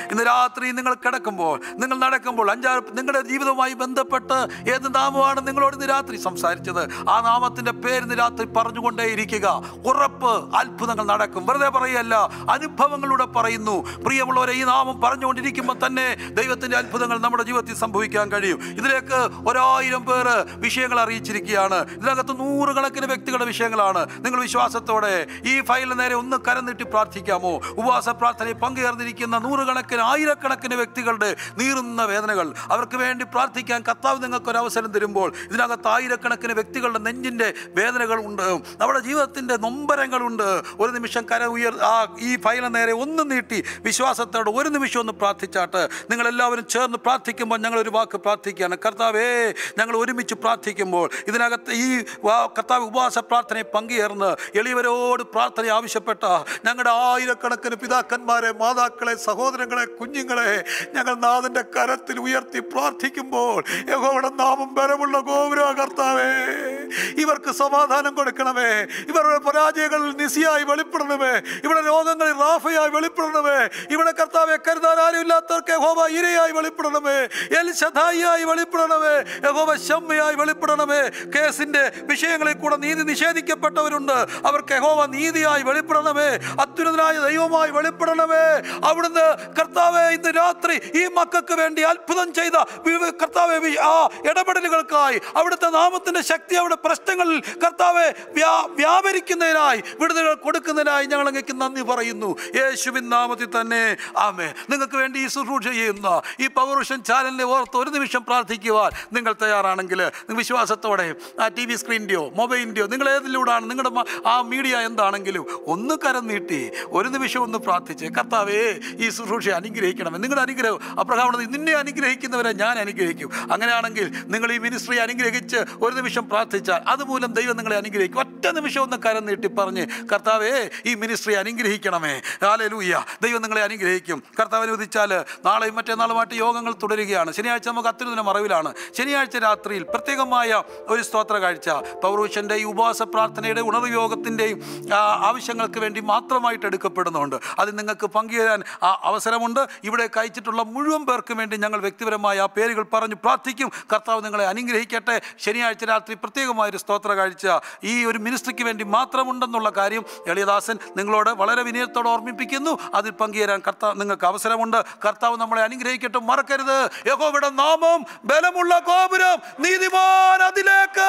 രാത്രി നിങ്ങൾ കിടക്കുമ്പോൾ നിങ്ങൾ നടക്കുമ്പോൾ അഞ്ചാറ് നിങ്ങളുടെ ജീവിതവുമായി ബന്ധപ്പെട്ട് ഏത് നാമമാണ് നിങ്ങളോട് ഇന്ന് രാത്രി സംസാരിച്ചത് ആ നാമത്തിന്റെ പേര് ഇന്ന് രാത്രി പറഞ്ഞുകൊണ്ടേയിരിക്കുക ഉറപ്പ് അത്ഭുതങ്ങൾ നടക്കും വെറുതെ പറയല്ല അനുഭവങ്ങളിലൂടെ പറയുന്നു പ്രിയമുള്ളവരെ ഈ നാമം പറഞ്ഞുകൊണ്ടിരിക്കുമ്പോൾ തന്നെ ദൈവത്തിന്റെ അത്ഭുതങ്ങൾ നമ്മുടെ ജീവിതത്തിൽ സംഭവിക്കാൻ കഴിയും ഇതിലേക്ക് ഒരായിരം പേര് വിഷയങ്ങൾ അറിയിച്ചിരിക്കുകയാണ് ഇതിനകത്ത് നൂറുകണക്കിന് വ്യക്തികളുടെ വിഷയങ്ങളാണ് നിങ്ങൾ വിശ്വാസത്തോടെ ഈ ഫയലിന് നേരെ ഒന്ന് കരം നീട്ടി പ്രാർത്ഥിക്കാമോ ഉപവാസ പ്രാർത്ഥനയിൽ പങ്കുചേർന്നിരിക്കുന്ന നൂറുകണക്കിന് ആയിരക്കണക്കിന് വ്യക്തികളുടെ നീറുന്ന വേദനകൾ അവർക്ക് വേണ്ടി പ്രാർത്ഥിക്കാൻ കർത്താവ് നിങ്ങൾക്ക് ഒരു അവസരം തരുമ്പോൾ ഇതിനകത്ത് ആയിരക്കണക്കിന് വ്യക്തികളുടെ നെഞ്ചിൻ്റെ വേദനകൾ ഉണ്ട് നമ്മുടെ ജീവിതത്തിൻ്റെ നൊമ്പരങ്ങളുണ്ട് ഒരു നിമിഷം കര ഉയർ ആ ഈ ഫയലിന് നേരെ ഒന്ന് നീട്ടി വിശ്വാസത്തോടെ ഒരു നിമിഷം ഒന്ന് പ്രാർത്ഥിച്ചാട്ട് നിങ്ങളെല്ലാവരും ചേർന്ന് പ്രാർത്ഥിക്കുമ്പോൾ ഞങ്ങൾ ഒരു വാക്ക് പ്രാർത്ഥിക്കുകയാണ് കർത്താവേ ഞങ്ങൾ ഒരുമിച്ച് പ്രാർത്ഥിക്കുമ്പോൾ ഇതിനകത്ത് ഈ വാ- കർത്താവ് ഉപവാസ പ്രാർത്ഥനയിൽ പങ്കുചേർന്ന് എളിയവരോട് പ്രാർത്ഥന ആവശ്യപ്പെട്ട ഞങ്ങളുടെ ആയിരക്കണക്കിന് പിതാക്കന്മാരെ മാതാക്കളെ സഹോദരങ്ങളെ കുഞ്ഞുങ്ങളെ ഞങ്ങൾ നാഥന്റെ കരത്തിൽ ഉയർത്തി പ്രാർത്ഥിക്കുമ്പോൾ യഹോവയുടെ നാമം ബലമുള്ള ഗോപുര കർത്താവേ ഇവർക്ക് സമാധാനം കൊടുക്കണമേ ഇവരുടെ പരാജയങ്ങളിൽ നിസിയായി വെളിപ്പെടണമേ ഇവിടെ രോഗങ്ങളിൽ റാഫയായി വെളിപ്പെടണമേ ഇവിടെ കർത്താവെ കരുതാൻ ആരുമില്ലാത്തവർക്ക് യഹോവ ഇരയായി വെളിപ്പെടണമേ എൽ ശതായിയായി വെളിപ്പെടണമേ യഹോവ ശമ്മയായി വെളിപ്പെടണമേ കേസിന്റെ വിഷയങ്ങളിൽ കൂടെ നീതി നിഷേധിക്കപ്പെട്ടവരുണ്ട് അവർക്ക് യഹോവ നീതിയായി വെളിപ്പെടണമേ അത്യുന്നതനായ ദൈവമായി വെളിപ്പെടണമേ അവിടുന്ന് കർത്താവെ ഇന്ന് രാത്രി ഈ മക്കൾക്ക് വേണ്ടി അത്ഭുതം ചെയ്ത വി- കർത്താവെ വി- ആ ഇടപെടലുകൾക്കായി അവിടുത്തെ നാമത്തിന്റെ ശക്തി അവിടെ പ്രശ്നങ്ങളിൽ കർത്താവെ വ്യാ വ്യാപരിക്കുന്നതിനായി വിടുതലുകൾ കൊടുക്കുന്നതിനായി ഞങ്ങൾ അങ്ങേക്ക് നന്ദി പറയുന്നു യേശുവിൻ നാമത്തിൽ തന്നെ ആമേ നിങ്ങൾക്ക് വേണ്ടി ഈ ശുശ്രൂഷ ചെയ്യുന്ന ഈ പൗരുഷൻ ചാനലിനെ ഓർത്ത് ഒരു നിമിഷം പ്രാർത്ഥിക്കുവാൻ നിങ്ങൾ തയ്യാറാണെങ്കിൽ നിങ്ങൾ വിശ്വാസത്തോടെ ആ ടി വി സ്ക്രീനിൻ്റെയോ മൊബൈലിൻ്റെയോ നിങ്ങൾ ഏതിലൂടെയാണ് നിങ്ങളുടെ മ- ആ മീഡിയ എന്താണെങ്കിലും ഒന്ന് കരം നീട്ടി ഒരു നിമിഷം ഒന്ന് പ്രാർത്ഥിച്ച് കർത്താവേ ഈ ശുശ്രൂഷ അനുഗ്രഹിക്കണമേ നിങ്ങളുടെ അനുഗ്രഹം അപ്രകാരം നിന്നെ അനുഗ്രഹിക്കുന്നവരെ ഞാൻ അനുഗ്രഹിക്കും അങ്ങനെയാണെങ്കിൽ നിങ്ങൾ ഈ മിനിസ്ട്രി അനുഗ്രഹിച്ച് ഒരു നിമിഷം പ്രാർത്ഥിച്ചാൽ അതുമൂലം ദൈവം നിങ്ങളെ അനുഗ്രഹിക്കും ഒറ്റ നിമിഷം ഒന്ന് കരം നീട്ടി പറഞ്ഞ് കർത്താവേ ഈ മിനിസ്ട്രി അനുഗ്രഹിക്കണമേ ഹാലലൂയ്യ ദൈവം നിങ്ങളെ അനുഗ്രഹിക്കും കർത്താവ് അനുവദിച്ചാൽ നാളെയും മറ്റന്നാളുമായിട്ട് യോഗങ്ങൾ തുടരുകയാണ് ശനിയാഴ്ച നമുക്ക് അത്യുന്നതിന് മറവിലാണ് ശനിയാഴ്ച രാത്രിയിൽ പ്രത്യേകമായ ഒരു സ്തോത്ര കാഴ്ച പൗരുഷൻ്റെ ഈ ഉപവാസ പ്രാർത്ഥനയുടെ ഉണർവ് യോഗത്തിൻ്റെയും ആ, ആവശ്യങ്ങൾക്ക് വേണ്ടി മാത്രമായിട്ട് എടുക്കപ്പെടുന്നുണ്ട് അത് നിങ്ങൾക്ക് പങ്കുചേരാൻ ആ അവസരമുണ്ട് ഇവിടെ അയച്ചിട്ടുള്ള മുഴുവൻ പേർക്കും വേണ്ടി ഞങ്ങൾ വ്യക്തിപരമായ ആ പേരുകൾ പറഞ്ഞു പ്രാർത്ഥിക്കും കർത്താവ് നിങ്ങളെ അനുഗ്രഹിക്കട്ടെ ശനിയാഴ്ച രാത്രി പ്രത്യേകമായൊരു സ്തോത്ര കാഴ്ച ഈ ഒരു മിനിസ്ട്രിക്ക് വേണ്ടി മാത്രമുണ്ടെന്നുള്ള കാര്യം എളിയദാസൻ നിങ്ങളോട് വളരെ വിനയത്തോടെ ഓർമ്മിപ്പിക്കുന്നു അതിൽ പങ്കുചേരാൻ കർത്താവ് നിങ്ങൾക്ക് അവസരമുണ്ട് കർത്താവ് നമ്മളെ അനുഗ്രഹിക്കട്ടെ മറക്കരുത് യഹോവയുടെ നാമം ബലമുള്ള ഗോപുരം നീതിമാൻ അതിലേക്ക്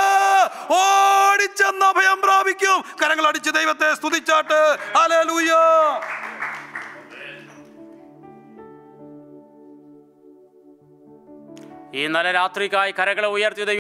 ഓടിച്ചെന്ന് അഭയം പ്രാപിക്കും കരങ്ങൾ അടിച്ച് ദൈവത്തെ സ്തുതിച്ചാട്ട് ഹല്ലേലൂയ ഈ നല്ല രാത്രിക്കായി കരകളെ ഉയർത്തിയത്